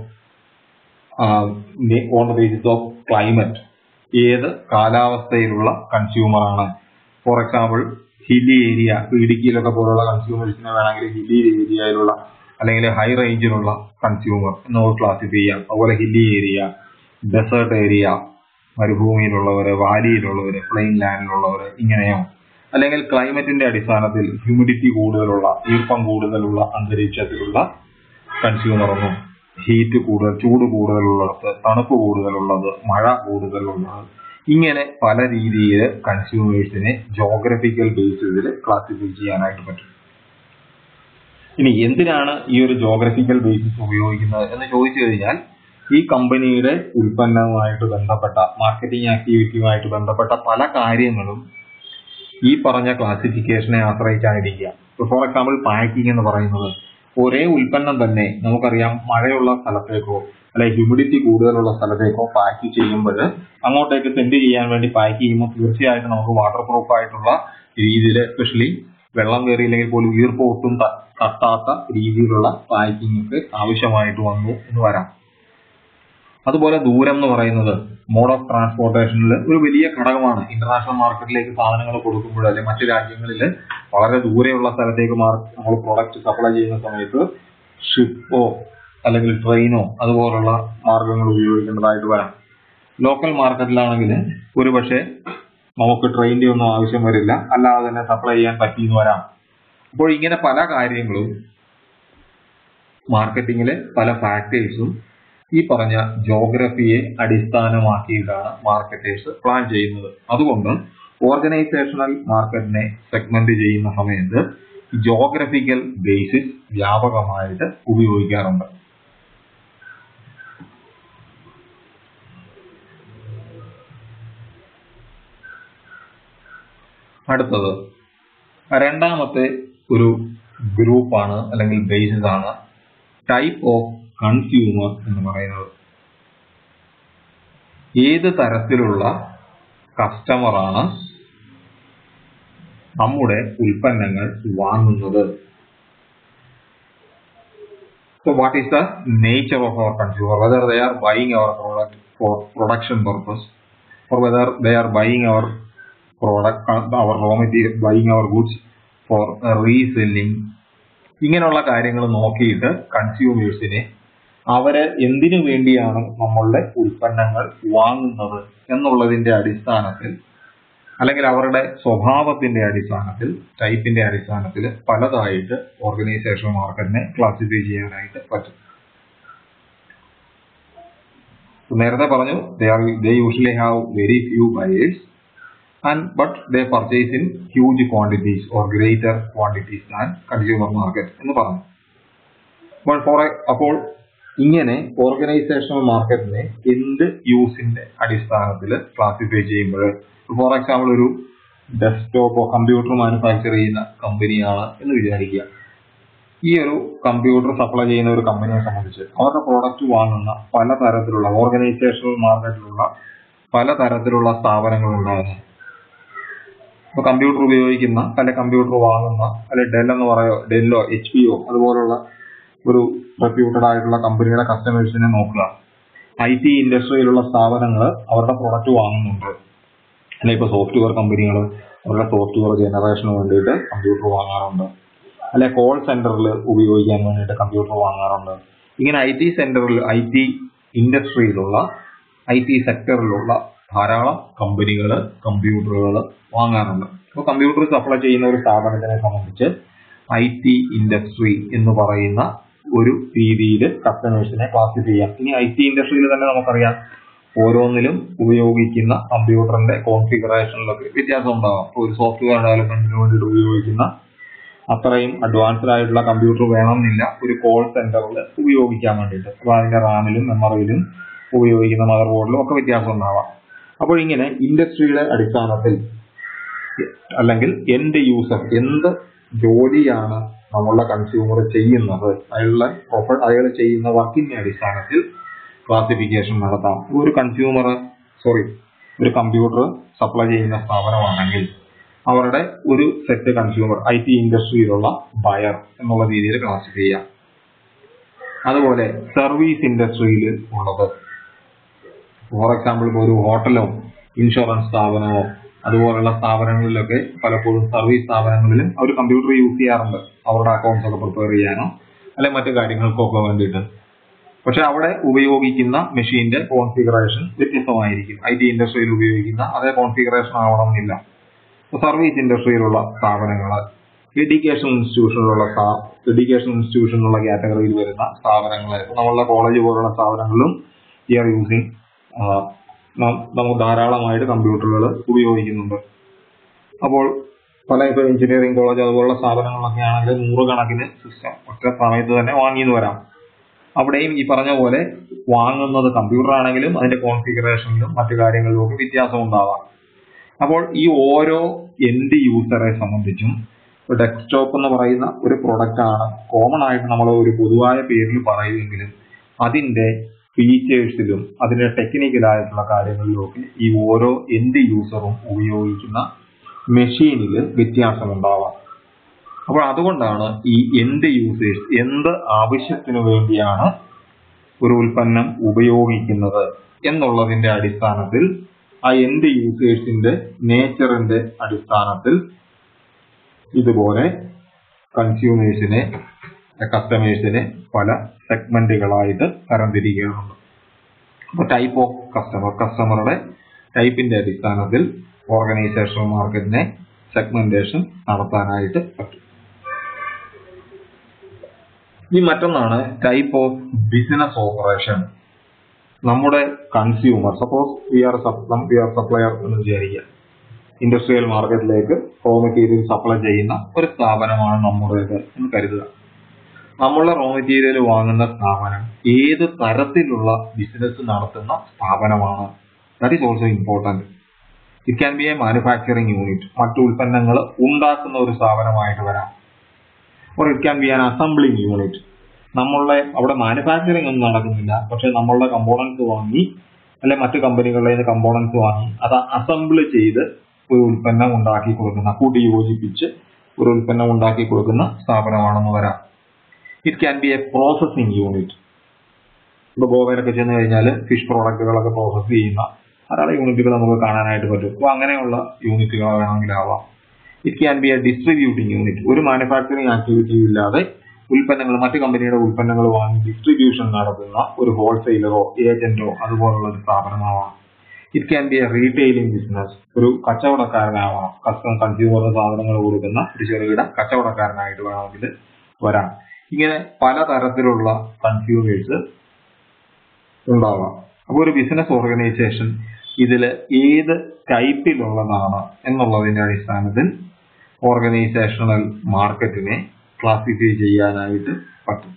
on the basis of climate ഏത് കാലാവസ്ഥയിലുള്ള കൺസ്യൂമർ ആണ് ഫോർ എക്സാമ്പിൾ ഹില്ലി ഏരിയ ഇടുക്കിയിലൊക്കെ പോലുള്ള കൺസ്യൂമേഴ്സിനെ വേണമെങ്കിൽ ഹില്ലി ഏരിയയിലുള്ള അല്ലെങ്കിൽ ഹൈ റേഞ്ചിലുള്ള കൺസ്യൂമർ എന്ന് നമുക്ക് ക്ലാസിഫൈ ചെയ്യാം അതുപോലെ ഹില്ലി ഏരിയ ഡെസേർട്ട് ഏരിയ മരുഭൂമിയിലുള്ളവര് വാലിയിലുള്ളവര് പ്ലെയിൻ ലാൻഡിലുള്ളവര് ഇങ്ങനെയോ അല്ലെങ്കിൽ ക്ലൈമറ്റിന്റെ അടിസ്ഥാനത്തിൽ ഹ്യൂമിഡിറ്റി കൂടുതലുള്ള ഈർപ്പം കൂടുതലുള്ള അന്തരീക്ഷത്തിലുള്ള കൺസ്യൂമർ ഒന്നും ഹീറ്റ് കൂടുതൽ ചൂട് കൂടുതലുള്ളിടത്ത് തണുപ്പ് കൂടുതലുള്ളത് മഴ കൂടുതലുള്ളത് ഇങ്ങനെ പല രീതിയിൽ കൺസ്യൂമേഴ്സിനെ ജോഗ്രഫിക്കൽ ബേസിസിൽ ക്ലാസിഫൈ ചെയ്യാനായിട്ട് പറ്റും ഇനി എന്തിനാണ് ഈ ഒരു ജോഗ്രഫിക്കൽ ബേസിസ് ഉപയോഗിക്കുന്നത് എന്ന് ചോദിച്ചു കഴിഞ്ഞാൽ ഈ കമ്പനിയുടെ ഉൽപ്പന്നവുമായിട്ട് ബന്ധപ്പെട്ട മാർക്കറ്റിംഗ് ആക്ടിവിറ്റിയുമായിട്ട് ബന്ധപ്പെട്ട പല കാര്യങ്ങളും ഈ പറഞ്ഞ ക്ലാസിഫിക്കേഷനെ ആശ്രയിച്ചാണിരിക്കുക ഫോർ എക്സാമ്പിൾ പാക്കിംഗ് എന്ന് പറയുന്നത് ഒരേ ഉൽപ്പന്നം തന്നെ നമുക്കറിയാം മഴയുള്ള സ്ഥലത്തേക്കോ അല്ലെ ഹ്യൂമിഡിറ്റി കൂടുതലുള്ള സ്ഥലത്തേക്കോ പാക്ക് ചെയ്യുമ്പോൾ അങ്ങോട്ടേക്ക് സെൻഡ് ചെയ്യാൻ വേണ്ടി പാക്ക് ചെയ്യുമ്പോൾ തീർച്ചയായിട്ടും നമുക്ക് വാട്ടർ പ്രൂഫ് ആയിട്ടുള്ള രീതിയിൽ എസ്പെഷ്യലി വെള്ളം കയറിയില്ലെങ്കിൽ പോലും ഈർപ്പം ഒട്ടും ത- തട്ടാത്ത രീതിയിലുള്ള പാക്കിംഗ് ഒക്കെ ആവശ്യമായിട്ട് വന്നു എന്ന് വരാം അതുപോലെ ദൂരം എന്ന് പറയുന്നത് മോഡ് ഓഫ് ട്രാൻസ്പോർട്ടേഷനിൽ ഒരു വലിയ ഘടകമാണ് ഇന്റർനാഷണൽ മാർക്കറ്റിലേക്ക് സാധനങ്ങൾ കൊടുക്കുമ്പോൾ അല്ലെങ്കിൽ മറ്റു രാജ്യങ്ങളിൽ വളരെ ദൂരെയുള്ള സ്ഥലത്തേക്ക് മാർ- നമ്മൾ പ്രൊഡക്റ്റ് സപ്ലൈ ചെയ്യുന്ന സമയത്ത് ഷിപ്പോ അല്ലെങ്കിൽ ട്രെയിനോ അതുപോലുള്ള മാർഗങ്ങൾ ഉപയോഗിക്കേണ്ടതായിട്ട് വരാം ലോക്കൽ മാർക്കറ്റിലാണെങ്കിൽ ഒരു പക്ഷേ നമുക്ക് ട്രെയിനിന്റെ ഒന്നും ആവശ്യം വരില്ല അല്ലാതെ തന്നെ സപ്ലൈ ചെയ്യാൻ പറ്റിയെന്ന് വരാം അപ്പോൾ ഇങ്ങനെ പല കാര്യങ്ങളും മാർക്കറ്റിംഗിലെ പല ഫാക്ടേഴ്സും ഈ പറഞ്ഞ ജോഗ്രഫിയെ അടിസ്ഥാനമാക്കിയിട്ടാണ് മാർക്കറ്റേഴ്സ് പ്ലാൻ ചെയ്യുന്നത് അതുകൊണ്ട് ഓർഗനൈസേഷണൽ മാർക്കറ്റിനെ സെഗ്മെന്റ് ചെയ്യുന്ന സമയത്ത് ജോഗ്രഫിക്കൽ ബേസിസ് വ്യാപകമായിട്ട് ഉപയോഗിക്കാറുണ്ട് അടുത്തത് രണ്ടാമത്തെ ഒരു ഗ്രൂപ്പാണ് അല്ലെങ്കിൽ ബേസിസ് ആണ് ടൈപ്പ് ഓഫ് കൺസ്യൂമർ എന്ന് പറയുന്നത് ഏത് തരത്തിലുള്ള കസ്റ്റമറാണ് നമ്മുടെ ഉൽപ്പന്നങ്ങൾ വാങ്ങുന്നത് So what is the nature of our consumer? Whether they are buying our product for production purpose or whether they are buying our product, uh, our raw material, buying our goods for uh, reselling. ഇങ്ങനെയുള്ള കാര്യങ്ങൾ നോക്കിയിട്ട് കൺസ്യൂമേഴ്സിനെ അവര് എന്തിനു വേണ്ടിയാണ് നമ്മളുടെ ഉൽപ്പന്നങ്ങൾ വാങ്ങുന്നത് എന്നുള്ളതിന്റെ അടിസ്ഥാനത്തിൽ അല്ലെങ്കിൽ അവരുടെ സ്വഭാവത്തിന്റെ അടിസ്ഥാനത്തിൽ ടൈപ്പിന്റെ അടിസ്ഥാനത്തിൽ പലതായിട്ട് ഓർഗനൈസേഷൻ മാർക്കറ്റിനെ ക്ലാസിഫൈ ചെയ്യാനായിട്ട് പറ്റും നേരത്തെ പറഞ്ഞു they are they usually have very few buyers and but they purchase in huge quantities or greater quantities than consumer market എന്ന് പറഞ്ഞു അപ്പോൾ ഫോർ അപ്പോൾ ഇങ്ങനെ ഓർഗനൈസേഷണൽ മാർക്കറ്റിനെ എന്ത് യൂസിന്റെ അടിസ്ഥാനത്തിൽ ക്ലാസിഫൈ ചെയ്യുമ്പോൾ ഫോർ എക്സാമ്പിൾ ഒരു ഡെസ്ക്ടോപ്പോ കമ്പ്യൂട്ടർ മാനുഫാക്ചർ ചെയ്യുന്ന കമ്പനിയാണ് എന്ന് വിചാരിക്കുക ഈ ഒരു കമ്പ്യൂട്ടർ സപ്ലൈ ചെയ്യുന്ന ഒരു കമ്പനിയെ സംബന്ധിച്ച് അവരുടെ പ്രോഡക്റ്റ് വാങ്ങുന്ന പല തരത്തിലുള്ള ഓർഗനൈസേഷണൽ മാർക്കറ്റിലുള്ള പല തരത്തിലുള്ള സ്ഥാപനങ്ങൾ ഉണ്ടാകുന്നു ഇപ്പൊ കമ്പ്യൂട്ടർ ഉപയോഗിക്കുന്ന അല്ലെ കമ്പ്യൂട്ടർ വാങ്ങുന്ന അല്ലെ ഡെൽ എന്ന് പറയോ ഡെല്ലോ എച്ച് പിയോ അതുപോലുള്ള ഒരു റെപ്യൂട്ടഡ് ആയിട്ടുള്ള കമ്പനിയുടെ കസ്റ്റമേഴ്സിനെ നോക്കുക ഐ ടി ഇൻഡസ്ട്രിയിലുള്ള സ്ഥാപനങ്ങൾ അവരുടെ പ്രൊഡക്റ്റ് വാങ്ങുന്നുണ്ട് അല്ലെ ഇപ്പൊ സോഫ്റ്റ്വെയർ കമ്പനികൾ അവരുടെ സോഫ്റ്റ്വെയർ ജനറേഷന് വേണ്ടിയിട്ട് കമ്പ്യൂട്ടർ വാങ്ങാറുണ്ട് അല്ലെ കോൾ സെന്ററിൽ ഉപയോഗിക്കാൻ വേണ്ടിയിട്ട് കമ്പ്യൂട്ടർ വാങ്ങാറുണ്ട് ഇങ്ങനെ ഐ ടി സെന്ററിൽ ഐ ടി ഇൻഡസ്ട്രിയിലുള്ള ഐ ടി സെക്ടറിലുള്ള ധാരാളം കമ്പനികൾ കമ്പ്യൂട്ടറുകൾ വാങ്ങാറുണ്ട് അപ്പോൾ കമ്പ്യൂട്ടർ സപ്ലൈ ചെയ്യുന്ന ഒരു സ്ഥാപനത്തിനെ സംബന്ധിച്ച് ഐ ടി ഇൻഡസ്ട്രി എന്ന് പറയുന്ന ഒരു രീതിയിൽ കസ്റ്റമേഴ്സിനെ ക്ലാസിഫൈ ചെയ്യാം ഇനി ഐ ടി ഇൻഡസ്ട്രിയിൽ തന്നെ നമുക്കറിയാം ഓരോന്നിലും ഉപയോഗിക്കുന്ന കമ്പ്യൂട്ടറിന്റെ കോൺഫിഗറേഷനിലൊക്കെ വ്യത്യാസം ഉണ്ടാവാം ഇപ്പോൾ ഒരു സോഫ്റ്റ്വെയർ ഡെവലപ്മെന്റിന് വേണ്ടിയിട്ട് ഉപയോഗിക്കുന്ന അത്രയും അഡ്വാൻസ്ഡ് ആയിട്ടുള്ള കമ്പ്യൂട്ടർ വേണമെന്നില്ല ഒരു കോൾ സെന്ററിൽ ഉപയോഗിക്കാൻ വേണ്ടിയിട്ട് അപ്പോൾ അതിന്റെ റാമിലും മെമ്മറിയിലും ഉപയോഗിക്കുന്ന മദർ ബോർഡിലും ഒക്കെ വ്യത്യാസം ഉണ്ടാവാം അപ്പോൾ ഇങ്ങനെ ഇൻഡസ്ട്രിയുടെ അടിസ്ഥാനത്തിൽ അല്ലെങ്കിൽ എൻഡ് യൂസർ എന്ത് ജോലിയാണ് നമ്മളുടെ കൺസ്യൂമർ ചെയ്യുന്നത് അയാളുടെ പ്രൊഫ- അയാൾ ചെയ്യുന്ന വർക്കിന്റെ അടിസ്ഥാനത്തിൽ ക്ലാസിഫിക്കേഷൻ നടത്താം ഒരു കൺസ്യൂമർ സോറി ഒരു കമ്പ്യൂട്ടർ സപ്ലൈ ചെയ്യുന്ന സ്ഥാപനമാണെങ്കിൽ അവരുടെ ഒരു സെറ്റ് കൺസ്യൂമർ ഐ ടി ഇൻഡസ്ട്രിയിലുള്ള ബയർ എന്നുള്ള രീതിയിൽ ക്ലാസിഫൈ ചെയ്യാം അതുപോലെ സർവീസ് ഇൻഡസ്ട്രിയിൽ ഉള്ളത് ഫോർ എക്സാമ്പിൾ ഇപ്പോൾ ഒരു ഹോട്ടലോ ഇൻഷുറൻസ് സ്ഥാപനമോ അതുപോലുള്ള സ്ഥാപനങ്ങളിലൊക്കെ പലപ്പോഴും സർവീസ് സ്ഥാപനങ്ങളിലും അവർ കമ്പ്യൂട്ടർ യൂസ് ചെയ്യാറുണ്ട് അവരുടെ അക്കൗണ്ട്സ് ഒക്കെ പ്രിപ്പയർ ചെയ്യാനോ അല്ലെങ്കിൽ മറ്റു കാര്യങ്ങൾക്കൊക്കെ വേണ്ടിയിട്ട് പക്ഷെ അവിടെ ഉപയോഗിക്കുന്ന മെഷീന്റെ കോൺഫിഗറേഷൻ വ്യത്യസ്തമായിരിക്കും ഐ ടി ഇൻഡസ്ട്രിയിൽ ഉപയോഗിക്കുന്ന അതേ കോൺഫിഗറേഷൻ ആവണമെന്നില്ല സർവീസ് ഇൻഡസ്ട്രിയിലുള്ള സ്ഥാപനങ്ങൾ എഡ്യൂക്കേഷൻ ഇൻസ്റ്റിറ്റ്യൂഷനിലുള്ള എഡ്യൂക്കേഷൻ ഇൻസ്റ്റിറ്റ്യൂഷനിലുള്ള കാറ്റഗറിയിൽ വരുന്ന സ്ഥാപനങ്ങൾ നമ്മളുടെ കോളേജ് പോലുള്ള സ്ഥാപനങ്ങളിലും വി ആർ യൂസിങ് നമുക്ക് ധാരാളമായിട്ട് കമ്പ്യൂട്ടറുകൾ ഉപയോഗിക്കുന്നുണ്ട് അപ്പോൾ പല ഇപ്പോൾ എഞ്ചിനീയറിംഗ് കോളേജ് അതുപോലുള്ള സ്ഥാപനങ്ങളിലൊക്കെ ആണെങ്കിൽ നൂറുകണക്കിന് സിസ്റ്റം ഒറ്റ സമയത്ത് തന്നെ വാങ്ങിയെന്ന് വരാം അവിടെയും ഈ പറഞ്ഞ പോലെ വാങ്ങുന്നത് കമ്പ്യൂട്ടർ ആണെങ്കിലും അതിന്റെ കോൺഫിഗറേഷനിലും മറ്റു കാര്യങ്ങളിലും ഒക്കെ വ്യത്യാസം ഉണ്ടാവാം അപ്പോൾ ഈ ഓരോ എൻഡ് യൂസറെ സംബന്ധിച്ചും ഡെസ്ക്ടോപ്പ് എന്ന് പറയുന്ന ഒരു പ്രൊഡക്റ്റ് ആണ് കോമൺ ആയിട്ട് നമ്മൾ ഒരു പൊതുവായ പേരിൽ പറയുമെങ്കിലും അതിന്റെ ഫീച്ചേഴ്സിലും അതിന്റെ ടെക്നിക്കലായിട്ടുള്ള കാര്യങ്ങളിലും ഒക്കെ ഈ ഓരോ എൻഡ് യൂസറും ഉപയോഗിക്കുന്ന മെഷീനിൽ വ്യത്യാസമുണ്ടാവാം അപ്പോൾ അതുകൊണ്ടാണ് ഈ എൻഡ് യൂസേഴ്സ് എന്ത് ആവശ്യത്തിനു വേണ്ടിയാണ് ഒരു ഉൽപ്പന്നം ഉപയോഗിക്കുന്നത് എന്നുള്ളതിന്റെ അടിസ്ഥാനത്തിൽ ആ എൻഡ് യൂസേഴ്സിന്റെ നേച്ചറിന്റെ അടിസ്ഥാനത്തിൽ ഇതുപോലെ കൺസ്യൂമേഴ്സിനെ കസ്റ്റമേഴ്സിനെ പല സെഗ്മെന്റുകളായിട്ട് തരംതിരിക്കുകയുണ്ട് അപ്പൊ ടൈപ്പ് ഓഫ് കസ്റ്റമർ കസ്റ്റമറുടെ ടൈപ്പിന്റെ അടിസ്ഥാനത്തിൽ ഓർഗനൈസേഷൻ മാർക്കറ്റിനെ സെഗ്മെന്റേഷൻ നടത്താനായിട്ട് പറ്റും ഈ മറ്റൊന്നാണ് ടൈപ്പ് ഓഫ് ബിസിനസ് ഓപ്പറേഷൻ നമ്മുടെ consumer suppose we are we are supplier എന്ന് വിചാരിക്കുക ഇൻഡസ്ട്രിയൽ മാർക്കറ്റിലേക്ക് റോ മെറ്റീരിയൽ സപ്ലൈ ചെയ്യുന്ന ഒരു സ്ഥാപനമാണ് നമ്മുടേത് എന്ന് കരുതുക നമ്മളുടെ റോ മെറ്റീരിയൽ വാങ്ങുന്ന സ്ഥാപനം ഏത് തരത്തിലുള്ള ബിസിനസ് നടത്തുന്ന സ്ഥാപനമാണ് that is also important it can be a manufacturing unit മറ്റു ഉൽപ്പന്നങ്ങൾ ഉണ്ടാക്കുന്ന ഒരു സ്ഥാപനമായിട്ട് വരാം or it can be an assembling unit നമ്മളുടെ അവിടെ മാനുഫാക്ചറിങ് ഒന്നും നടക്കുന്നില്ല പക്ഷെ നമ്മളുടെ കമ്പോണൻസ് വാങ്ങി അല്ലെ മറ്റു കമ്പനികളുടെ നിന്ന് കമ്പോണൻസ് വാങ്ങി അത് അസംബിൾ ചെയ്ത് ഒരു ഉൽപ്പന്നം ഉണ്ടാക്കി കൊടുക്കുന്ന കൂട്ടി യോജിപ്പിച്ച് ഒരു ഉൽപ്പന്നം ഉണ്ടാക്കി കൊടുക്കുന്ന സ്ഥാപനമാണെന്ന് വരാം it can be a processing unit ഇപ്പൊ ഗോവയിലൊക്കെ ചെന്ന് കഴിഞ്ഞാൽ ഫിഷ് പ്രോഡക്റ്റുകളൊക്കെ പ്രോസസ് ചെയ്യുന്ന ധാരാളം യൂണിറ്റുകൾ നമുക്ക് കാണാനായിട്ട് പറ്റും അപ്പൊ അങ്ങനെയുള്ള യൂണിറ്റുകൾ വേണമെങ്കിലാവാം it can be a distributing unit ഒരു മാനുഫാക്ചറിംഗ് ആക്ടിവിറ്റിയും ഇല്ലാതെ ഉൽപ്പന്നങ്ങൾ മറ്റു കമ്പനിയുടെ ഉൽപ്പന്നങ്ങൾ വാങ്ങി ഡിസ്ട്രിബ്യൂഷൻ നടത്തുന്ന ഒരു ഹോൾസെയിലറോ ഏജന്റോ അതുപോലുള്ള ഒരു സ്ഥാപനമാവാം it can be a retailing business ഒരു കച്ചവടക്കാരനാവാം കസ്റ്റം കൺസ്യൂമർ സാധനങ്ങൾ കൊടുക്കുന്ന ഒരു ചെറുകിട കച്ചവടക്കാരനായിട്ട് വേണമെങ്കിൽ വരാം ഇങ്ങനെ പലതരത്തിലുള്ള കൺസ്യൂമേഴ്സ് ഉണ്ടാവാം അപ്പോൾ ഒരു ബിസിനസ് ഓർഗനൈസേഷൻ ഇതിൽ ഏത് ടൈപ്പിലുള്ളതാണ് എന്നുള്ളതിന്റെ അടിസ്ഥാനത്തിൽ ഓർഗനൈസേഷണൽ മാർക്കറ്റിനെ ക്ലാസിഫൈ ചെയ്യാനായിട്ട് പറ്റും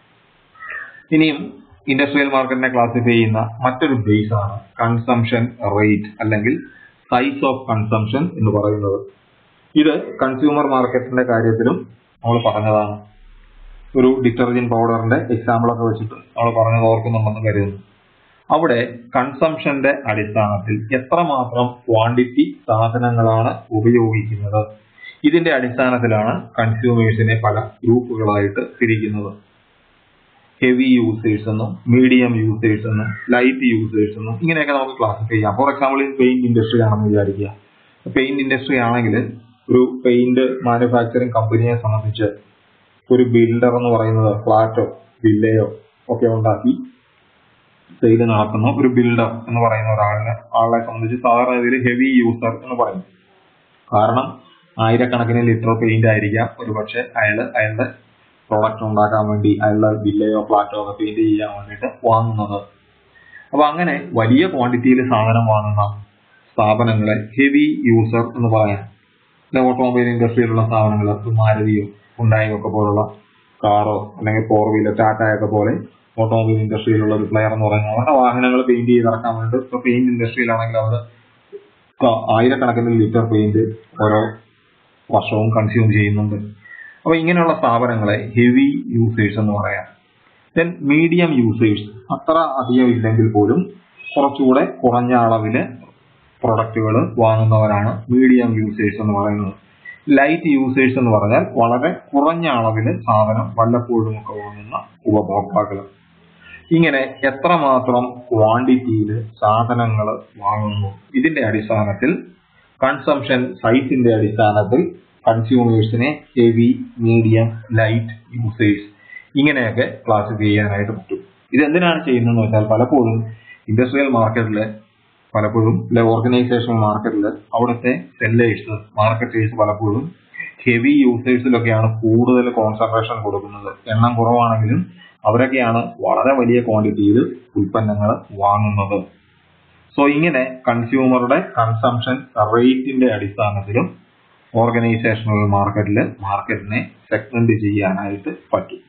ഇനിയും ഇൻഡസ്ട്രിയൽ മാർക്കറ്റിനെ ക്ലാസിഫൈ ചെയ്യുന്ന മറ്റൊരു ബേസ് ആണ് കൺസംഷൻ റേറ്റ് അല്ലെങ്കിൽ സൈസ് ഓഫ് കൺസംഷൻ എന്ന് പറയുന്നത് ഇത് കൺസ്യൂമർ മാർക്കറ്റിന്റെ കാര്യത്തിലും നമ്മൾ പറഞ്ഞതാണ് ഒരു ഡിറ്റർജന്റ് പൗഡറിന്റെ എക്സാമ്പിൾ ഒക്കെ വെച്ചിട്ട് നമ്മൾ പറഞ്ഞത് ഓർക്കുന്നുണ്ടെന്ന് കരുതുന്നു അവിടെ കൺസംഷന്റെ അടിസ്ഥാനത്തിൽ എത്രമാത്രം ക്വാണ്ടിറ്റി സാധനങ്ങളാണ് ഉപയോഗിക്കുന്നത് ഇതിന്റെ അടിസ്ഥാനത്തിലാണ് കൺസ്യൂമേഴ്സിനെ പല ഗ്രൂപ്പുകളായിട്ട് തിരിക്കുന്നത് ഹെവി യൂസേഴ്സ് എന്നും മീഡിയം യൂസേഴ്സ് എന്നും ലൈറ്റ് യൂസേഴ്സ് എന്നും ഇങ്ങനെയൊക്കെ നമുക്ക് ക്ലാസിഫൈ ചെയ്യാം ഫോർ എക്സാമ്പിൾ പെയിന്റ് ഇൻഡസ്ട്രി ആണെന്ന് വിചാരിക്കുക പെയിന്റ് ഇൻഡസ്ട്രി ആണെങ്കിൽ ഒരു പെയിന്റ് മാനുഫാക്ചറിങ് കമ്പനിയെ സംബന്ധിച്ച് ഒരു ബിൽഡർ എന്ന് പറയുന്നത് ഫ്ലാറ്റോ വില്ലയോ ഒക്കെ ഉണ്ടാക്കി സെയിൽ നടത്തുന്ന ഒരു ബിൽഡർ എന്ന് പറയുന്ന ഒരാളിനെ ആളെ സംബന്ധിച്ച് സാധാരണ ഇതിൽ ഹെവി യൂസർ എന്ന് പറയും കാരണം ആയിരക്കണക്കിന് ലിറ്റർ പെയിന്റ് ആയിരിക്കാം ഒരു പക്ഷെ അയാൾ അയാളുടെ പ്രോഡക്റ്റ് ഉണ്ടാക്കാൻ വേണ്ടി അയാളുടെ വില്ലയോ ഫ്ലാറ്റോ ഒക്കെ പെയിന്റ് ചെയ്യാൻ വേണ്ടിയിട്ട് വാങ്ങുന്നത് അപ്പൊ അങ്ങനെ വലിയ ക്വാണ്ടിറ്റിയിൽ സാധനം വാങ്ങുന്ന സ്ഥാപനങ്ങളെ ഹെവി യൂസർ എന്ന് പറയാം അല്ലെ ഓട്ടോമൊബൈൽ ഇൻഡസ്ട്രിയിലുള്ള സ്ഥാപനങ്ങൾ മാരുതിയോ ഉണ്ടായും ഒക്കെ പോലുള്ള കാറോ അല്ലെങ്കിൽ ഫോർ വീലർ ടാറ്റയൊക്കെ പോലെ ഓട്ടോമൊബൈൽ ഇൻഡസ്ട്രിയിലുള്ള ഒരു പ്ലെയർ എന്ന് പറയുന്നത് അവരുടെ വാഹനങ്ങൾ പെയിന്റ് ചെയ്തിറക്കാൻ വേണ്ടി ഇപ്പൊ പെയിന്റ് ഇൻഡസ്ട്രിയിലാണെങ്കിൽ അവർ ആയിരക്കണക്കിന് ലിറ്റർ പെയിന്റ് ഓരോ വർഷവും കൺസ്യൂം ചെയ്യുന്നുണ്ട് അപ്പൊ ഇങ്ങനെയുള്ള സ്ഥാപനങ്ങളെ ഹെവി യൂസേഴ്സ് എന്ന് പറയാം ദെൻ മീഡിയം യൂസേഴ്സ് അത്ര അധികം ഇല്ലെങ്കിൽ പോലും കുറച്ചുകൂടെ കുറഞ്ഞ അളവില് പ്രൊഡക്റ്റുകൾ വാങ്ങുന്നവരാണ് മീഡിയം യൂസേഴ്സ് എന്ന് പറയുന്നത് ലൈറ്റ് യൂസേഴ്സ് എന്ന് പറഞ്ഞാൽ വളരെ കുറഞ്ഞ അളവിൽ സാധനം വല്ലപ്പോഴും ഒക്കെ വാങ്ങുന്ന ഉപഭോക്താക്കൾ ഇങ്ങനെ എത്രമാത്രം ക്വാണ്ടിറ്റിയിൽ സാധനങ്ങൾ വാങ്ങുന്നു ഇതിന്റെ അടിസ്ഥാനത്തിൽ കൺസംഷൻ സൈസിന്റെ അടിസ്ഥാനത്തിൽ കൺസ്യൂമേഴ്സിനെ ഹെവി മീഡിയം ലൈറ്റ് യൂസേഴ്സ് ഇങ്ങനെയൊക്കെ ക്ലാസിഫൈ ചെയ്യാനായിട്ട് പറ്റും ഇത് എന്തിനാണ് ചെയ്യുന്നതെന്ന് വെച്ചാൽ പലപ്പോഴും ഇൻഡസ്ട്രിയൽ മാർക്കറ്റിൽ പലപ്പോഴും ഓർഗനൈസേഷണൽ മാർക്കറ്റിൽ അവിടുത്തെ സെല്ലേഴ്സ് മാർക്കറ്റേഴ്സ് പലപ്പോഴും ഹെവി യൂസേഴ്സിലൊക്കെയാണ് കൂടുതൽ കോൺസെൻട്രേഷൻ കൊടുക്കുന്നത് എണ്ണം കുറവാണെങ്കിലും അവരൊക്കെയാണ് വളരെ വലിയ ക്വാണ്ടിറ്റിയിൽ ഉൽപ്പന്നങ്ങൾ വാങ്ങുന്നത് സോ ഇങ്ങനെ കൺസ്യൂമറുടെ കൺസംഷൻ റേറ്റിന്റെ അടിസ്ഥാനത്തിലും ഓർഗനൈസേഷണൽ മാർക്കറ്റിൽ മാർക്കറ്റിനെ സെഗ്മെന്റ് ചെയ്യാനായിട്ട് പറ്റും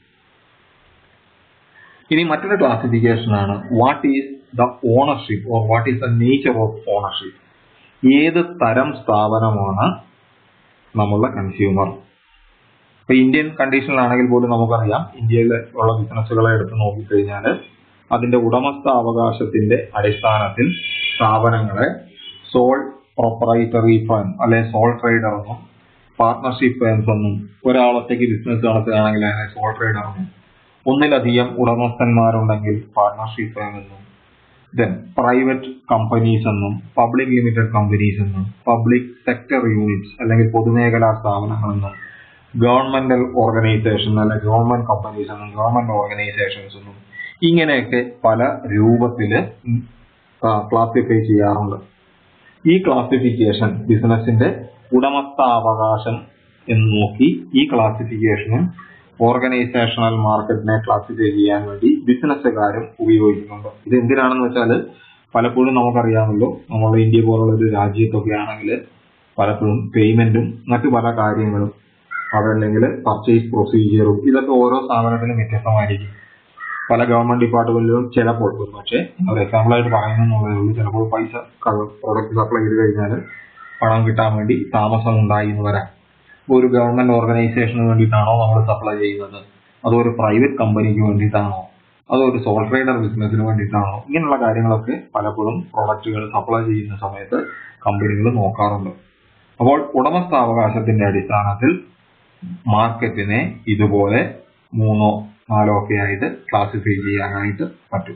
ഇനി മറ്റൊരു ക്ലാസിഫിക്കേഷൻ ആണ് what is the ownership or what is the nature of ownership ഏത് തരം സ്ഥാപനമാണ് നമ്മളുടെ കൺസ്യൂമർ ഇപ്പൊ ഇന്ത്യൻ കണ്ടീഷനിലാണെങ്കിൽ പോലും നമുക്കറിയാം ഇന്ത്യയിൽ ഉള്ള ബിസിനസ്സുകളെ എടുത്ത് നോക്കിക്കഴിഞ്ഞാൽ അതിന്റെ ഉടമസ്ഥാവകാശത്തിന്റെ അടിസ്ഥാനത്തിൽ സ്ഥാപനങ്ങളെ സോൾ പ്രൊപ്പറൈറ്ററി ഫേം അല്ലെ സോൾ ട്രേഡർ എന്നും പാർട്ണർഷിപ്പ് ഫേംസ് എന്നും ഒരാളൊറ്റയ്ക്ക് ബിസിനസ് നടത്തുകയാണെങ്കിൽ അതിനെ സോൾ ട്രേഡർ എന്നും ഒന്നിലധികം ഉടമസ്ഥന്മാരുണ്ടെങ്കിൽ പാർട്ണർഷിപ്പ് ഫേം എന്നും ദെൻ പ്രൈവറ്റ് കമ്പനീസ് എന്നും പബ്ലിക് ലിമിറ്റഡ് കമ്പനീസ് എന്നും പബ്ലിക് സെക്ടർ യൂണിറ്റ്സ് അല്ലെങ്കിൽ പൊതുമേഖലാ സ്ഥാപനങ്ങൾ എന്നും ഗവൺമെന്റൽ ഓർഗനൈസേഷൻ അല്ലെ ഗവൺമെന്റ് കമ്പനീസ് എന്നും ഗവൺമെന്റ് ഓർഗനൈസേഷൻസ് എന്നും ഇങ്ങനെയൊക്കെ പല രൂപത്തില് ക്ലാസിഫൈ ചെയ്യാറുണ്ട് ഈ ക്ലാസിഫിക്കേഷൻ ബിസിനസിന്റെ ഉടമസ്ഥാവകാശം എന്ന് നോക്കി ഈ ക്ലാസിഫിക്കേഷനും ഓർഗനൈസേഷണൽ മാർക്കറ്റിനെ ക്ലാസിഫൈ ചെയ്യാൻ വേണ്ടി ബിസിനസ്സുകാരും ഉപയോഗിക്കുന്നുണ്ട് ഇത് എന്തിനാണെന്ന് വെച്ചാൽ പലപ്പോഴും നമുക്കറിയാമല്ലോ നമ്മുടെ ഇന്ത്യ പോലുള്ള ഒരു രാജ്യത്തൊക്കെ ആണെങ്കിൽ പലപ്പോഴും പേയ്മെന്റും മറ്റു പല കാര്യങ്ങളും അതല്ലെങ്കിൽ പർച്ചേസ് പ്രൊസീജിയറും ഇതൊക്കെ ഓരോ സ്ഥാപനത്തിനും വ്യത്യസ്തമായിരിക്കും പല ഗവൺമെന്റ് ഡിപ്പാർട്ട്മെന്റിലും ചിലപ്പോൾ പക്ഷേ ഒരു എക്സാമ്പിൾ ആയിട്ട് പറയുന്നതേ ഉള്ളൂ ചിലപ്പോൾ പൈസ പ്രോഡക്റ്റ് സപ്ലൈ ചെയ്ത് കഴിഞ്ഞാൽ പണം കിട്ടാൻ വേണ്ടി താമസം ഉണ്ടായി എന്ന് വരാം ഒരു ഗവൺമെന്റ് ഓർഗനൈസേഷന് വേണ്ടിയിട്ടാണോ നമ്മൾ സപ്ലൈ ചെയ്യുന്നത് അതോ ഒരു പ്രൈവറ്റ് കമ്പനിക്ക് വേണ്ടിയിട്ടാണോ അതോ ഒരു സോൾ ട്രേഡർ ബിസിനസ്സിന് വേണ്ടിയിട്ടാണോ ഇങ്ങനെയുള്ള കാര്യങ്ങളൊക്കെ പലപ്പോഴും പ്രോഡക്റ്റുകൾ സപ്ലൈ ചെയ്യുന്ന സമയത്ത് കമ്പനികൾ നോക്കാറുണ്ട് അപ്പോൾ ഉടമസ്ഥാവകാശത്തിന്റെ അടിസ്ഥാനത്തിൽ മാർക്കറ്റിനെ ഇതുപോലെ മൂന്നോ നാലോ ഒക്കെ ആയിട്ട് ക്ലാസിഫൈ ചെയ്യാനായിട്ട് പറ്റും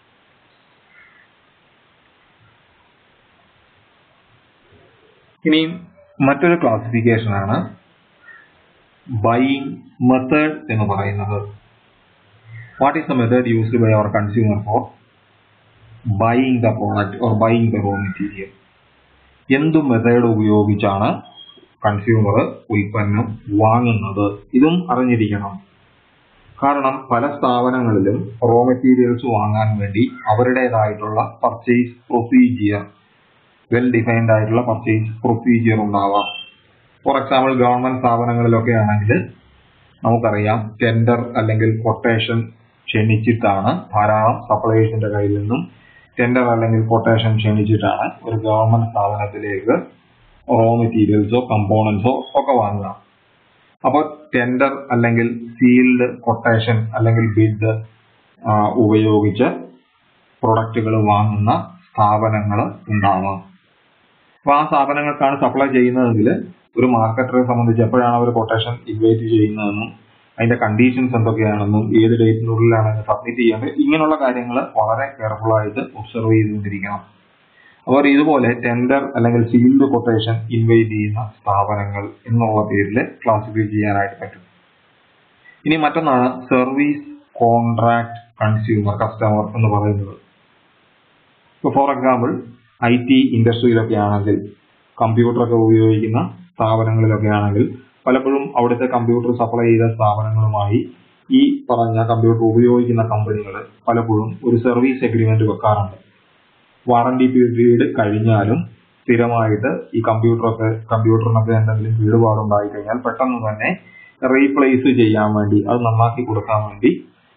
ഇനിയും മറ്റൊരു ക്ലാസിഫിക്കേഷൻ ആണ് ബൈയിങ് മെത്തേഡ് എന്ന് പറയുന്നത് what is the method used by അവർ consumer for buying the product or buying the raw material എന്തു മെത്തേഡ് ഉപയോഗിച്ചാണ് കൺസ്യൂമർ ഉൽപ്പന്നം വാങ്ങുന്നത് ഇതും അറിഞ്ഞിരിക്കണം കാരണം പല സ്ഥാപനങ്ങളിലും റോ മെറ്റീരിയൽസ് വാങ്ങാൻ വേണ്ടി അവരുടേതായിട്ടുള്ള പർച്ചേസ് പ്രൊസീജിയർ വെൽ ഡിഫൈൻഡ് ആയിട്ടുള്ള പർച്ചേസ് പ്രൊസീജിയർ ഉണ്ടാവാം ഫോർ എക്സാമ്പിൾ ഗവൺമെന്റ് സ്ഥാപനങ്ങളിലൊക്കെ ആണെങ്കിൽ നമുക്കറിയാം ടെൻഡർ അല്ലെങ്കിൽ കൊട്ടേഷൻ ക്ഷണിച്ചിട്ടാണ് ധാരാളം സപ്ലൈസിന്റെ കയ്യിൽ നിന്നും ടെൻഡർ അല്ലെങ്കിൽ കൊട്ടേഷൻ ക്ഷണിച്ചിട്ടാണ് ഒരു ഗവൺമെന്റ് സ്ഥാപനത്തിലേക്ക് റോ മെറ്റീരിയൽസോ കമ്പോണൻസോ ഒക്കെ വാങ്ങുക അപ്പോൾ ടെൻഡർ അല്ലെങ്കിൽ സീൽഡ് കൊട്ടേഷൻ അല്ലെങ്കിൽ ബിഡ് ഉപയോഗിച്ച് പ്രൊഡക്റ്റുകൾ വാങ്ങുന്ന സ്ഥാപനങ്ങൾ ഉണ്ടാവാം അപ്പൊ ആ സ്ഥാപനങ്ങൾക്കാണ് സപ്ലൈ ചെയ്യുന്നതെങ്കിൽ ഒരു മാർക്കറ്ററെ സംബന്ധിച്ച് എപ്പോഴാണ് അവർ കൊട്ടേഷൻ ഇൻവൈറ്റ് ചെയ്യുന്നതെന്നും അതിന്റെ കണ്ടീഷൻസ് എന്തൊക്കെയാണെന്നും ഏത് ഡേറ്റിനുള്ളിലാണ് സബ്മിറ്റ് ചെയ്യേണ്ടത് ഇങ്ങനെയുള്ള കാര്യങ്ങൾ വളരെ കെയർഫുൾ ആയിട്ട് ഒബ്സർവ് ചെയ്തുകൊണ്ടിരിക്കണം അവർ ഇതുപോലെ ടെൻഡർ അല്ലെങ്കിൽ സീൽഡ് കൊട്ടേഷൻ ഇൻവൈറ്റ് ചെയ്യുന്ന സ്ഥാപനങ്ങൾ എന്നുള്ള പേരിൽ ക്ലാസിഫൈ ചെയ്യാനായിട്ട് പറ്റും ഇനി മറ്റൊന്നാണ് സർവീസ് കോൺട്രാക്ട് കൺസ്യൂമർ കസ്റ്റമർ എന്ന് പറയുന്നത് ഇപ്പൊ ഫോർ എക്സാമ്പിൾ ഐ ടി ഇൻഡസ്ട്രിയിലൊക്കെ ആണെങ്കിൽ കമ്പ്യൂട്ടർ ഒക്കെ ഉപയോഗിക്കുന്ന സ്ഥാപനങ്ങളിലൊക്കെ ആണെങ്കിൽ പലപ്പോഴും അവിടുത്തെ കമ്പ്യൂട്ടർ സപ്ലൈ ചെയ്ത സ്ഥാപനങ്ങളുമായി ഈ പറഞ്ഞ കമ്പ്യൂട്ടർ ഉപയോഗിക്കുന്ന കമ്പനികൾ പലപ്പോഴും ഒരു സർവീസ് എഗ്രിമെന്റ് വെക്കാറുണ്ട് വാറണ്ടി പീരീഡ് കഴിഞ്ഞാലും സ്ഥിരമായിട്ട് ഈ കമ്പ്യൂട്ടറൊക്കെ കമ്പ്യൂട്ടറിനൊക്കെ എന്തെങ്കിലും കേടുപാടുണ്ടായി കഴിഞ്ഞാൽ പെട്ടെന്ന് തന്നെ റീപ്ലേസ് ചെയ്യാൻ വേണ്ടി അത് നന്നാക്കി കൊടുക്കാൻ വേണ്ടി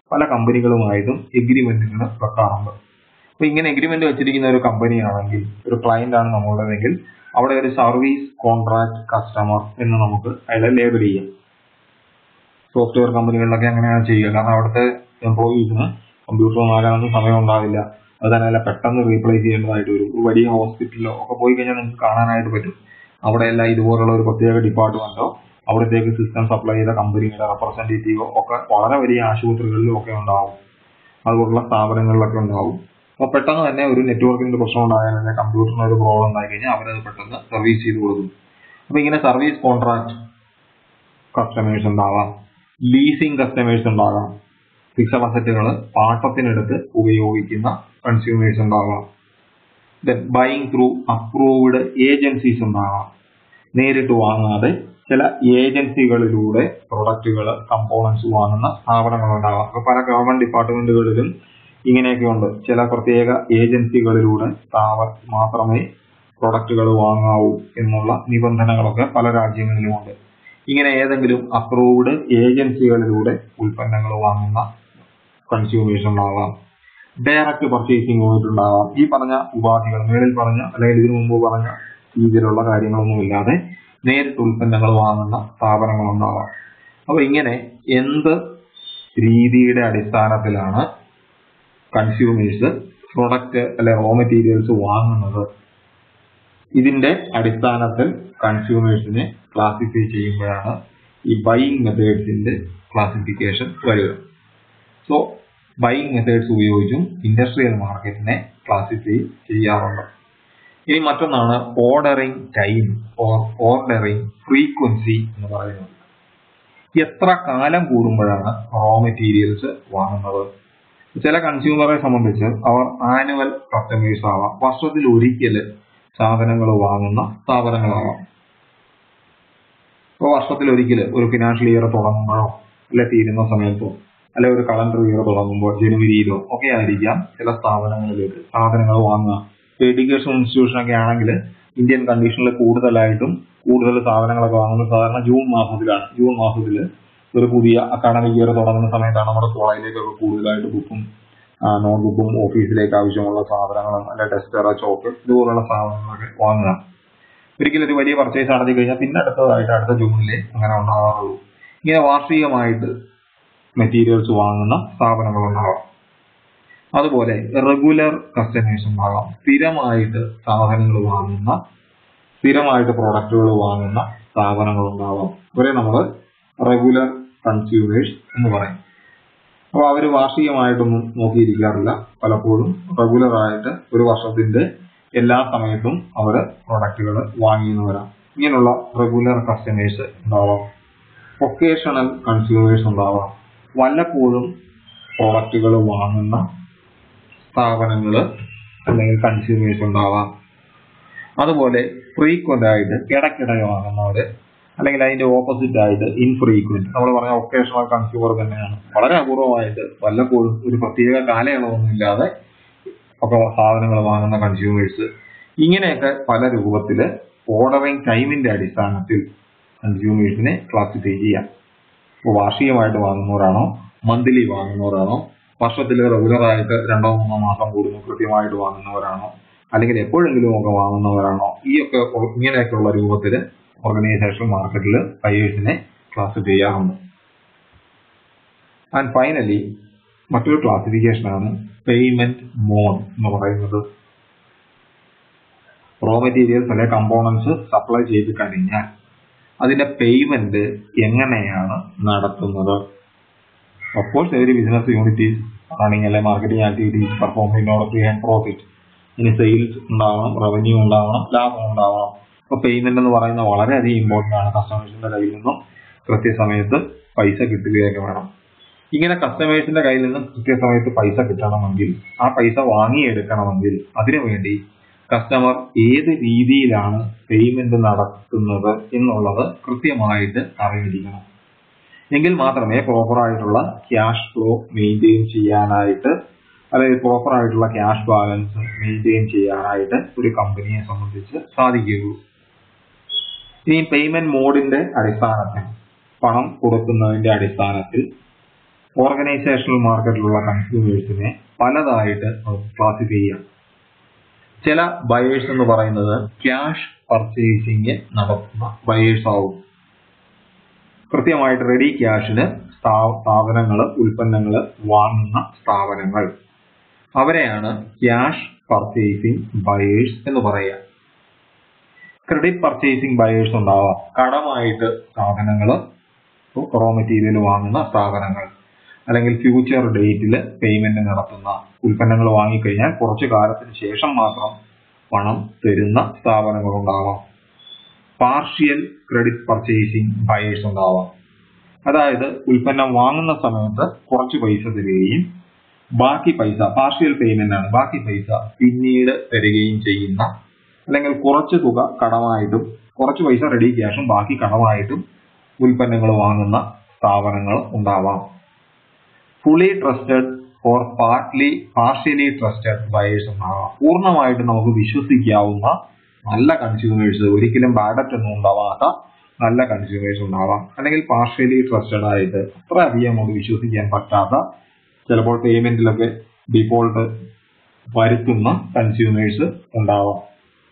പല കമ്പനികളുമായിട്ടും എഗ്രിമെന്റുകൾ വെക്കാറുണ്ട് അപ്പൊ ഇങ്ങനെ എഗ്രിമെന്റ് വെച്ചിരിക്കുന്ന ഒരു കമ്പനിയാണെങ്കിൽ ഒരു ക്ലയന്റ് ആണ് നമ്മളുടേതെങ്കിൽ അവിടെ ഒരു സർവീസ് കോൺട്രാക്ട് കസ്റ്റമർ എന്ന് നമുക്ക് അയാളെ ലേബൽ ചെയ്യാം സോഫ്റ്റ്വെയർ കമ്പനികളിലൊക്കെ അങ്ങനെയാണ് ചെയ്യുക കാരണം അവിടുത്തെ എംപ്ലോയീസിന് കമ്പ്യൂട്ടർ മാറാനൊന്നും സമയം ഉണ്ടാവില്ല അത് തന്നെ അല്ല പെട്ടെന്ന് റീപ്ലേസ് ചെയ്യേണ്ടതായിട്ട് വരും ഒരു വലിയ ഹോസ്പിറ്റലിലോ ഒക്കെ പോയി കഴിഞ്ഞാൽ നിങ്ങൾക്ക് കാണാനായിട്ട് പറ്റും അവിടെ എല്ലാം ഇതുപോലുള്ള ഒരു പ്രത്യേക ഡിപ്പാർട്ട്മെന്റോ അവിടത്തേക്ക് സിസ്റ്റം സപ്ലൈ ചെയ്ത കമ്പനിയുടെ റെപ്രസെന്റേറ്റീവോ ഒക്കെ വളരെ വലിയ ആശുപത്രികളിലും ഒക്കെ ഉണ്ടാവും അതുപോലുള്ള സ്ഥാപനങ്ങളിലൊക്കെ ഉണ്ടാവും അപ്പൊ പെട്ടെന്ന് തന്നെ ഒരു നെറ്റ്വർക്കിന്റെ പ്രശ്നം ഉണ്ടായാൽ അല്ലെങ്കിൽ കമ്പ്യൂട്ടറിന് ഒരു പ്രോബ്ലം ഉണ്ടായി കഴിഞ്ഞാൽ അവരത് പെട്ടെന്ന് സർവീസ് ചെയ്ത് കൊടുക്കും അപ്പൊ ഇങ്ങനെ സർവീസ് കോൺട്രാക്ട് കസ്റ്റമേഴ്സ് ഉണ്ടാവാം ലീസിംഗ് കസ്റ്റമേഴ്സ് ഉണ്ടാകാം ഫിക്സഡ് അസറ്റുകൾ പാട്ടത്തിനെടുത്ത് ഉപയോഗിക്കുന്ന കൺസ്യൂമേഴ്സ് ഉണ്ടാകാം then buying through approved agencies ഉണ്ടാകാം നേരിട്ട് വാങ്ങാതെ ചില ഏജൻസികളിലൂടെ പ്രൊഡക്റ്റുകൾ കമ്പോണൻസ് വാങ്ങുന്ന സ്ഥാപനങ്ങൾ ഉണ്ടാകാം അപ്പൊ പല ഗവൺമെന്റ് ഡിപ്പാർട്ട്മെന്റുകളിലും ഇങ്ങനെയൊക്കെ ഉണ്ട് ചില പ്രത്യേക ഏജൻസികളിലൂടെ സ്ഥാപ മാത്രമേ പ്രൊഡക്റ്റുകൾ വാങ്ങാവൂ എന്നുള്ള നിബന്ധനകളൊക്കെ പല രാജ്യങ്ങളിലും ഉണ്ട് ഇങ്ങനെ ഏതെങ്കിലും അപ്രൂവ്ഡ് ഏജൻസികളിലൂടെ ഉൽപ്പന്നങ്ങൾ വാങ്ങുന്ന കൺസ്യൂമേഴ്സ് ഉണ്ടാവാം ഡയറക്റ്റ് പർച്ചേസിംഗ് പോയിട്ടുണ്ടാവാം ഈ പറഞ്ഞ ഉപാധികൾ മേളിൽ പറഞ്ഞ അല്ലെങ്കിൽ ഇതിനു മുമ്പ് പറഞ്ഞ രീതിയിലുള്ള കാര്യങ്ങളൊന്നും ഇല്ലാതെ നേരിട്ട് ഉൽപ്പന്നങ്ങൾ വാങ്ങുന്ന സ്ഥാപനങ്ങൾ ഉണ്ടാവാം അപ്പൊ ഇങ്ങനെ എന്ത് രീതിയുടെ അടിസ്ഥാനത്തിലാണ് കൺസ്യൂമേഴ്സ് പ്രൊഡക്റ്റ് അല്ലെ റോ മെറ്റീരിയൽസ് വാങ്ങുന്നത് ഇതിന്റെ അടിസ്ഥാനത്തിൽ കൺസ്യൂമേഴ്സിനെ ക്ലാസിഫൈ ചെയ്യുമ്പോഴാണ് ഈ ബൈയിങ് മെത്തേഡ്സിന്റെ ക്ലാസിഫിക്കേഷൻ വരിക സോ ബൈയിങ് മെത്തേഡ്സ് ഉപയോഗിച്ചും ഇൻഡസ്ട്രിയൽ മാർക്കറ്റിനെ ക്ലാസിഫൈ ചെയ്യാറുണ്ട് ഇനി മറ്റൊന്നാണ് ordering time or ordering frequency എന്ന് പറയുന്നത് എത്ര കാലം കൂടുമ്പോഴാണ് റോ മെറ്റീരിയൽസ് വാങ്ങുന്നത് ചില കൺസ്യൂമറെ സംബന്ധിച്ച് അവർ ആനുവൽ കസ്റ്റമേഴ്സ് ആവാം വർഷത്തിൽ ഒരിക്കൽ സാധനങ്ങൾ വാങ്ങുന്ന സ്ഥാപനങ്ങളാവാം ഇപ്പോൾ വർഷത്തിൽ ഒരിക്കൽ ഒരു ഫിനാൻഷ്യൽ ഇയർ തുടങ്ങുമ്പോഴോ അല്ലെ തീരുന്ന സമയത്തോ അല്ലെ ഒരു കലണ്ടർ ഇയർ തുടങ്ങുമ്പോൾ ജനുവരിയിലോ ഒക്കെ ആയിരിക്കാം ചില സ്ഥാപനങ്ങളിലേക്ക് സാധനങ്ങൾ വാങ്ങുക എഡ്യൂക്കേഷൻ ഇൻസ്റ്റിറ്റ്യൂഷൻ ഒക്കെ ആണെങ്കിൽ ഇന്ത്യൻ കണ്ടീഷനിൽ കൂടുതലായിട്ടും കൂടുതൽ സാധനങ്ങളൊക്കെ വാങ്ങുന്നത് സാധാരണ ജൂൺ മാസത്തിലാണ് ജൂൺ മാസത്തിൽ ഒരു പുതിയ അക്കാഡമിക് ഇയർ തുടങ്ങുന്ന സമയത്താണ് നമ്മുടെ കോളേജിലേക്കൊക്കെ കൂടുതലായിട്ട് ബുക്കും നോട്ട്ബുക്കും ഓഫീസിലേക്ക് ആവശ്യമുള്ള സാധനങ്ങളും അല്ലെ ടെസ്റ്റർ ചോക്ക് ഇതുപോലുള്ള സാധനങ്ങളൊക്കെ വാങ്ങുക ഒരിക്കലും ഒരു വലിയ പർച്ചേസ് നടത്തി കഴിഞ്ഞാൽ പിന്നെ അടുത്തതായിട്ട് അടുത്ത ജൂണിലെ അങ്ങനെ ഉണ്ടാകാറുള്ളൂ ഇങ്ങനെ വാർഷികമായിട്ട് മെറ്റീരിയൽസ് വാങ്ങുന്ന സ്ഥാപനങ്ങൾ ഉണ്ടാവാം അതുപോലെ റെഗുലർ കസ്റ്റമേഴ്സ് ഉണ്ടാകാം സ്ഥിരമായിട്ട് സാധനങ്ങൾ വാങ്ങുന്ന സ്ഥിരമായിട്ട് പ്രോഡക്റ്റുകൾ വാങ്ങുന്ന സ്ഥാപനങ്ങൾ ഉണ്ടാവാം ഇവരെ നമ്മൾ റെഗുലർ കൺസ്യൂമേഴ്സ് എന്ന് പറയും അപ്പോൾ അവർ വാർഷികമായിട്ടൊന്നും നോക്കിയിരിക്കാറില്ല പലപ്പോഴും റെഗുലർ ആയിട്ട് ഒരു വർഷത്തിന്റെ എല്ലാ സമയത്തും അവർ പ്രൊഡക്റ്റുകൾ വാങ്ങിയുന്നവരാണ് ഇങ്ങനെയുള്ള റെഗുലർ കസ്റ്റമേഴ്സ് ഉണ്ടാവാം ഒക്കേഷണൽ കൺസ്യൂമേഴ്സ് ഉണ്ടാവാം വല്ലപ്പോഴും പ്രോഡക്റ്റുകൾ വാങ്ങുന്ന സ്ഥാപനങ്ങൾ അല്ലെങ്കിൽ കൺസ്യൂമേഴ്സ് ഉണ്ടാവാം അതുപോലെ ഫ്രീക്വന്റ് ആയിട്ട് ഇടയ്ക്കിടെ വാങ്ങുന്നവര് അല്ലെങ്കിൽ അതിന്റെ ഓപ്പോസിറ്റ് ആയിട്ട് ഇൻഫ്രീക്വന്റ് നമ്മൾ പറഞ്ഞ ഒക്കേഷണൽ കൺസ്യൂമർ തന്നെയാണ് വളരെ അപൂർവമായിട്ട് വല്ലപ്പോഴും ഒരു പ്രത്യേക കാലയളവൊന്നും ഇല്ലാതെ ഒക്കെ സാധനങ്ങൾ വാങ്ങുന്ന കൺസ്യൂമേഴ്സ് ഇങ്ങനെയൊക്കെ പല രൂപത്തില് ഓർഡറിംഗ് ടൈമിന്റെ അടിസ്ഥാനത്തിൽ കൺസ്യൂമേഴ്സിനെ ക്ലാസിഫൈ ചെയ്യാം ഇപ്പോൾ വാർഷികമായിട്ട് വാങ്ങുന്നവരാണോ മന്ത്ലി വാങ്ങുന്നവരാണോ വർഷത്തിൽ റെഗുലർ ആയിട്ട് രണ്ടോ മൂന്നോ മാസം കൂടുമ്പോൾ കൃത്യമായിട്ട് വാങ്ങുന്നവരാണോ അല്ലെങ്കിൽ എപ്പോഴെങ്കിലും ഒക്കെ വാങ്ങുന്നവരാണോ ഈ ഒക്കെ ഇങ്ങനെയൊക്കെയുള്ള രൂപത്തിൽ ഓർഗനൈസേഷൻ മാർക്കറ്റിൽ ബയേഴ്സിനെ ക്ലാസിഫൈ ചെയ്യാറുണ്ട് ആൻഡ് ഫൈനലി മറ്റൊരു ക്ലാസിഫിക്കേഷൻ ആണ് പേയ്മെന്റ് മോഡ് എന്ന് പറയുന്നത് റോ മെറ്റീരിയൽസ് അല്ലെങ്കിൽ കമ്പോണൻസ് സപ്ലൈ ചെയ്ത് കഴിഞ്ഞാൽ അതിന്റെ പേയ്മെന്റ് എങ്ങനെയാണ് നടത്തുന്നത് of course every business unit is running അല്ലെ marketing activities perform in order to hand profit ഇനി സെയിൽസ് ഉണ്ടാവണം റവന്യൂ ഉണ്ടാവണം ലാഭം ഉണ്ടാവണം അപ്പൊ പേയ്മെന്റ് എന്ന് പറയുന്നത് വളരെയധികം ഇമ്പോർട്ടന്റ് ആണ് കസ്റ്റമേഴ്സിന്റെ കയ്യിൽ നിന്നും കൃത്യസമയത്ത് പൈസ കിട്ടുകയൊക്കെ വേണം ഇങ്ങനെ കസ്റ്റമേഴ്സിന്റെ കയ്യിൽ നിന്നും കൃത്യസമയത്ത് പൈസ കിട്ടണമെങ്കിൽ ആ പൈസ വാങ്ങിയെടുക്കണമെങ്കിൽ അതിനുവേണ്ടി കസ്റ്റമർ ഏത് രീതിയിലാണ് പേയ്മെന്റ് നടത്തുന്നത് എന്നുള്ളത് കൃത്യമായിട്ട് അറിഞ്ഞിരിക്കണം എങ്കിൽ മാത്രമേ പ്രോപ്പർ ആയിട്ടുള്ള ക്യാഷ് ഫ്ലോ മെയിൻറ്റെയിൻ ചെയ്യാനായിട്ട് അല്ലെങ്കിൽ പ്രോപ്പർ ആയിട്ടുള്ള ക്യാഷ് ബാലൻസ് മെയിൻറ്റെയിൻ ചെയ്യാനായിട്ട് ഒരു കമ്പനിയെ സംബന്ധിച്ച് സാധിക്കുകയുള്ളൂ ഇനി പേയ്മെന്റ് മോഡിന്റെ അടിസ്ഥാനത്തിൽ പണം കൊടുക്കുന്നതിന്റെ അടിസ്ഥാനത്തിൽ ഓർഗനൈസേഷണൽ മാർക്കറ്റിലുള്ള കൺസ്യൂമേഴ്സിനെ പലതായിട്ട് ക്ലാസിഫൈ ചെയ്യാം ചില ബയേഴ്സ് എന്ന് പറയുന്നത് ക്യാഷ് പർച്ചേസിങ് നടത്തുന്ന ബയേഴ്സ് ആവും കൃത്യമായിട്ട് റെഡി ക്യാഷിന് സ്ഥാപനങ്ങൾ ഉൽപ്പന്നങ്ങൾ വാങ്ങുന്ന സ്ഥാപനങ്ങൾ അവരെയാണ് ക്യാഷ് പർച്ചേസിങ് ബയേഴ്സ് എന്ന് പറയുക ക്രെഡിറ്റ് പർച്ചേസിങ് ബയേഴ്സ് ഉണ്ടാവാം കടമായിട്ട് സാധനങ്ങൾ റോ മെറ്റീരിയൽ വാങ്ങുന്ന സ്ഥാപനങ്ങൾ അല്ലെങ്കിൽ ഫ്യൂച്ചർ ഡേറ്റിൽ പേയ്മെന്റ് നടത്തുന്ന ഉൽപ്പന്നങ്ങൾ വാങ്ങിക്കഴിഞ്ഞാൽ കുറച്ചു കാലത്തിന് ശേഷം മാത്രം പണം തരുന്ന സ്ഥാപനങ്ങൾ ഉണ്ടാവാം പാർഷ്യൽ ക്രെഡിറ്റ് പർച്ചേസിങ് ബയേഴ്സ് ഉണ്ടാവാം അതായത് ഉൽപ്പന്നം വാങ്ങുന്ന സമയത്ത് കുറച്ച് പൈസ തരികയും ബാക്കി പൈസ പാർഷ്യൽ പേയ്മെന്റ് ആണ് ബാക്കി പൈസ പിന്നീട് തരികയും ചെയ്യുന്ന അല്ലെങ്കിൽ കുറച്ച് തുക കടമായിട്ടും കുറച്ച് പൈസ റെഡി ക്യാഷും ബാക്കി കടമായിട്ടും ഉൽപ്പന്നങ്ങൾ വാങ്ങുന്ന സ്ഥാപനങ്ങൾ ഉണ്ടാവാം fully trusted or partly partially trusted buyers ഉണ്ടാവാം പൂർണ്ണമായിട്ട് നമുക്ക് വിശ്വസിക്കാവുന്ന നല്ല കൺസ്യൂമേഴ്സ് ഒരിക്കലും ബാഡറ്റ് ഒന്നും ഉണ്ടാവാത്ത നല്ല കൺസ്യൂമേഴ്സ് ഉണ്ടാവാം അല്ലെങ്കിൽ പാർഷ്യലി ട്രസ്റ്റഡ് ആയിട്ട് അത്ര അധികം നമുക്ക് വിശ്വസിക്കാൻ പറ്റാത്ത ചിലപ്പോൾ പേയ്മെന്റിലൊക്കെ ഡിഫോൾട്ട് വരുത്തുന്ന കൺസ്യൂമേഴ്സ് ഉണ്ടാവാം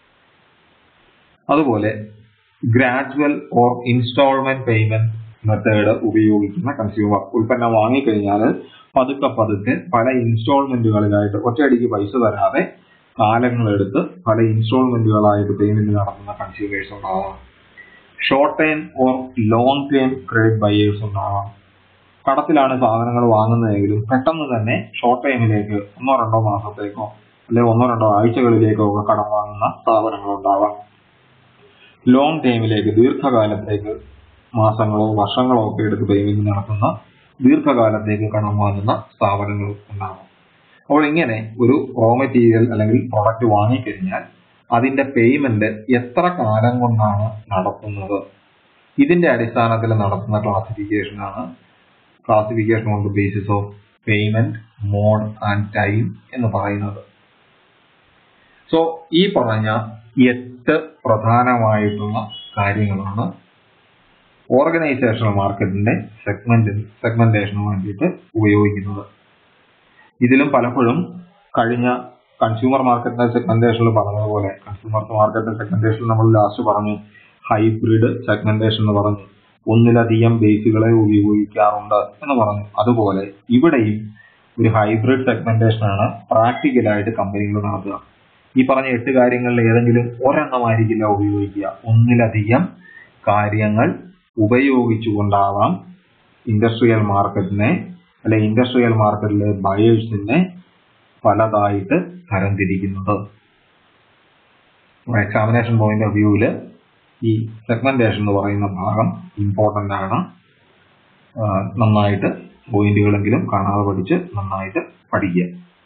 അതുപോലെ gradual or instalment payment method ഉപയോഗിക്കുന്ന കൺസ്യൂമർ ഉൽപ്പന്നം വാങ്ങിക്കഴിഞ്ഞാൽ പതുക്കെ പതുക്കെ പല ഇൻസ്റ്റാൾമെന്റുകളിലായിട്ട് ഒറ്റയടിക്ക് പൈസ തരാതെ കാലങ്ങളെടുത്ത് പല ഇൻസ്റ്റാൾമെന്റുകളായിട്ട് പേയ്മെന്റ് നടത്തുന്ന കൺസ്യൂമേഴ്സ് ഉണ്ടാവാം short time or long time credit buyers ഉണ്ടാവാം കടത്തിലാണ് സാധനങ്ങൾ വാങ്ങുന്നതെങ്കിലും പെട്ടെന്ന് തന്നെ ഷോർട്ട് ടൈമിലേക്ക് ഒന്നോ രണ്ടോ മാസത്തേക്കോ അല്ലെങ്കിൽ ഒന്നോ രണ്ടോ ആഴ്ചകളിലേക്കോ ഒക്കെ കടം വാങ്ങുന്ന സ്ഥാപനങ്ങൾ ഉണ്ടാവാം ലോങ് ടൈമിലേക്ക് ദീർഘകാലത്തേക്ക് മാസങ്ങളോ വർഷങ്ങളോ ഒക്കെ എടുത്ത് പേയ്മെന്റ് നടത്തുന്ന ദീർഘകാലത്തേക്ക് കടം വാങ്ങുന്ന സ്ഥാപനങ്ങൾ ഉണ്ടാകും അപ്പോൾ ഇങ്ങനെ ഒരു റോ മെറ്റീരിയൽ അല്ലെങ്കിൽ പ്രൊഡക്റ്റ് വാങ്ങിക്കഴിഞ്ഞാൽ അതിന്റെ പേയ്മെന്റ് എത്ര കാലം കൊണ്ടാണ് നടത്തുന്നത് ഇതിന്റെ അടിസ്ഥാനത്തിൽ നടത്തുന്ന ക്ലാസിഫിക്കേഷൻ ആണ് classification on the basis of payment mode and time എന്ന് പറയുന്നത് സോ ഈ പറഞ്ഞ എട്ട് പ്രധാനമായിട്ടുള്ള കാര്യങ്ങളാണ് ഓർഗനൈസേഷണൽ മാർക്കറ്റിന്റെ സെഗ്മെന്റ് സെഗ്മെന്റേഷന് വേണ്ടിയിട്ട് ഉപയോഗിക്കുന്നത് ഇതിലും പലപ്പോഴും കഴിഞ്ഞ കൺസ്യൂമർ മാർക്കറ്റിന്റെ സെഗ്മെന്റേഷനിൽ പറഞ്ഞതുപോലെ കൺസ്യൂമർ മാർക്കറ്റിന്റെ സെഗ്മെന്റേഷനിൽ നമ്മൾ ലാസ്റ്റ് പറഞ്ഞു ഹൈബ്രിഡ് സെഗ്മെന്റേഷൻ എന്ന് പറഞ്ഞു ഒന്നിലധികം ബേസുകളെ ഉപയോഗിക്കാറുണ്ട് എന്ന് പറഞ്ഞു അതുപോലെ ഇവിടെയും ഒരു ഹൈബ്രിഡ് സെഗ്മെന്റേഷൻ ആണ് പ്രാക്ടിക്കലായിട്ട് കമ്പനികൾ നടത്തുക ഈ പറഞ്ഞ എട്ട് കാര്യങ്ങളിൽ ഏതെങ്കിലും ഒരെണ്ണമായിരിക്കില്ല ഉപയോഗിക്കുക ഒന്നിലധികം കാര്യങ്ങൾ ഉപയോഗിച്ചുകൊണ്ടാവാം ഇൻഡസ്ട്രിയൽ മാർക്കറ്റിനെ അല്ലെ ഇൻഡസ്ട്രിയൽ മാർക്കറ്റിലെ ബയേഴ്സിനെ പലതായിട്ട് തരംതിരിക്കുന്നത് എക്സാമിനേഷൻ പോയിന്റ് ഓഫ് വ്യൂവില് ഈ സെഗ്മെന്റേഷൻ എന്ന് പറയുന്ന ഭാഗം ഇമ്പോർട്ടന്റ് ആണ് നന്നായിട്ട് പോയിന്റുകളെങ്കിലും കാണാതെ പഠിച്ച് നന്നായിട്ട് പഠിക്കുക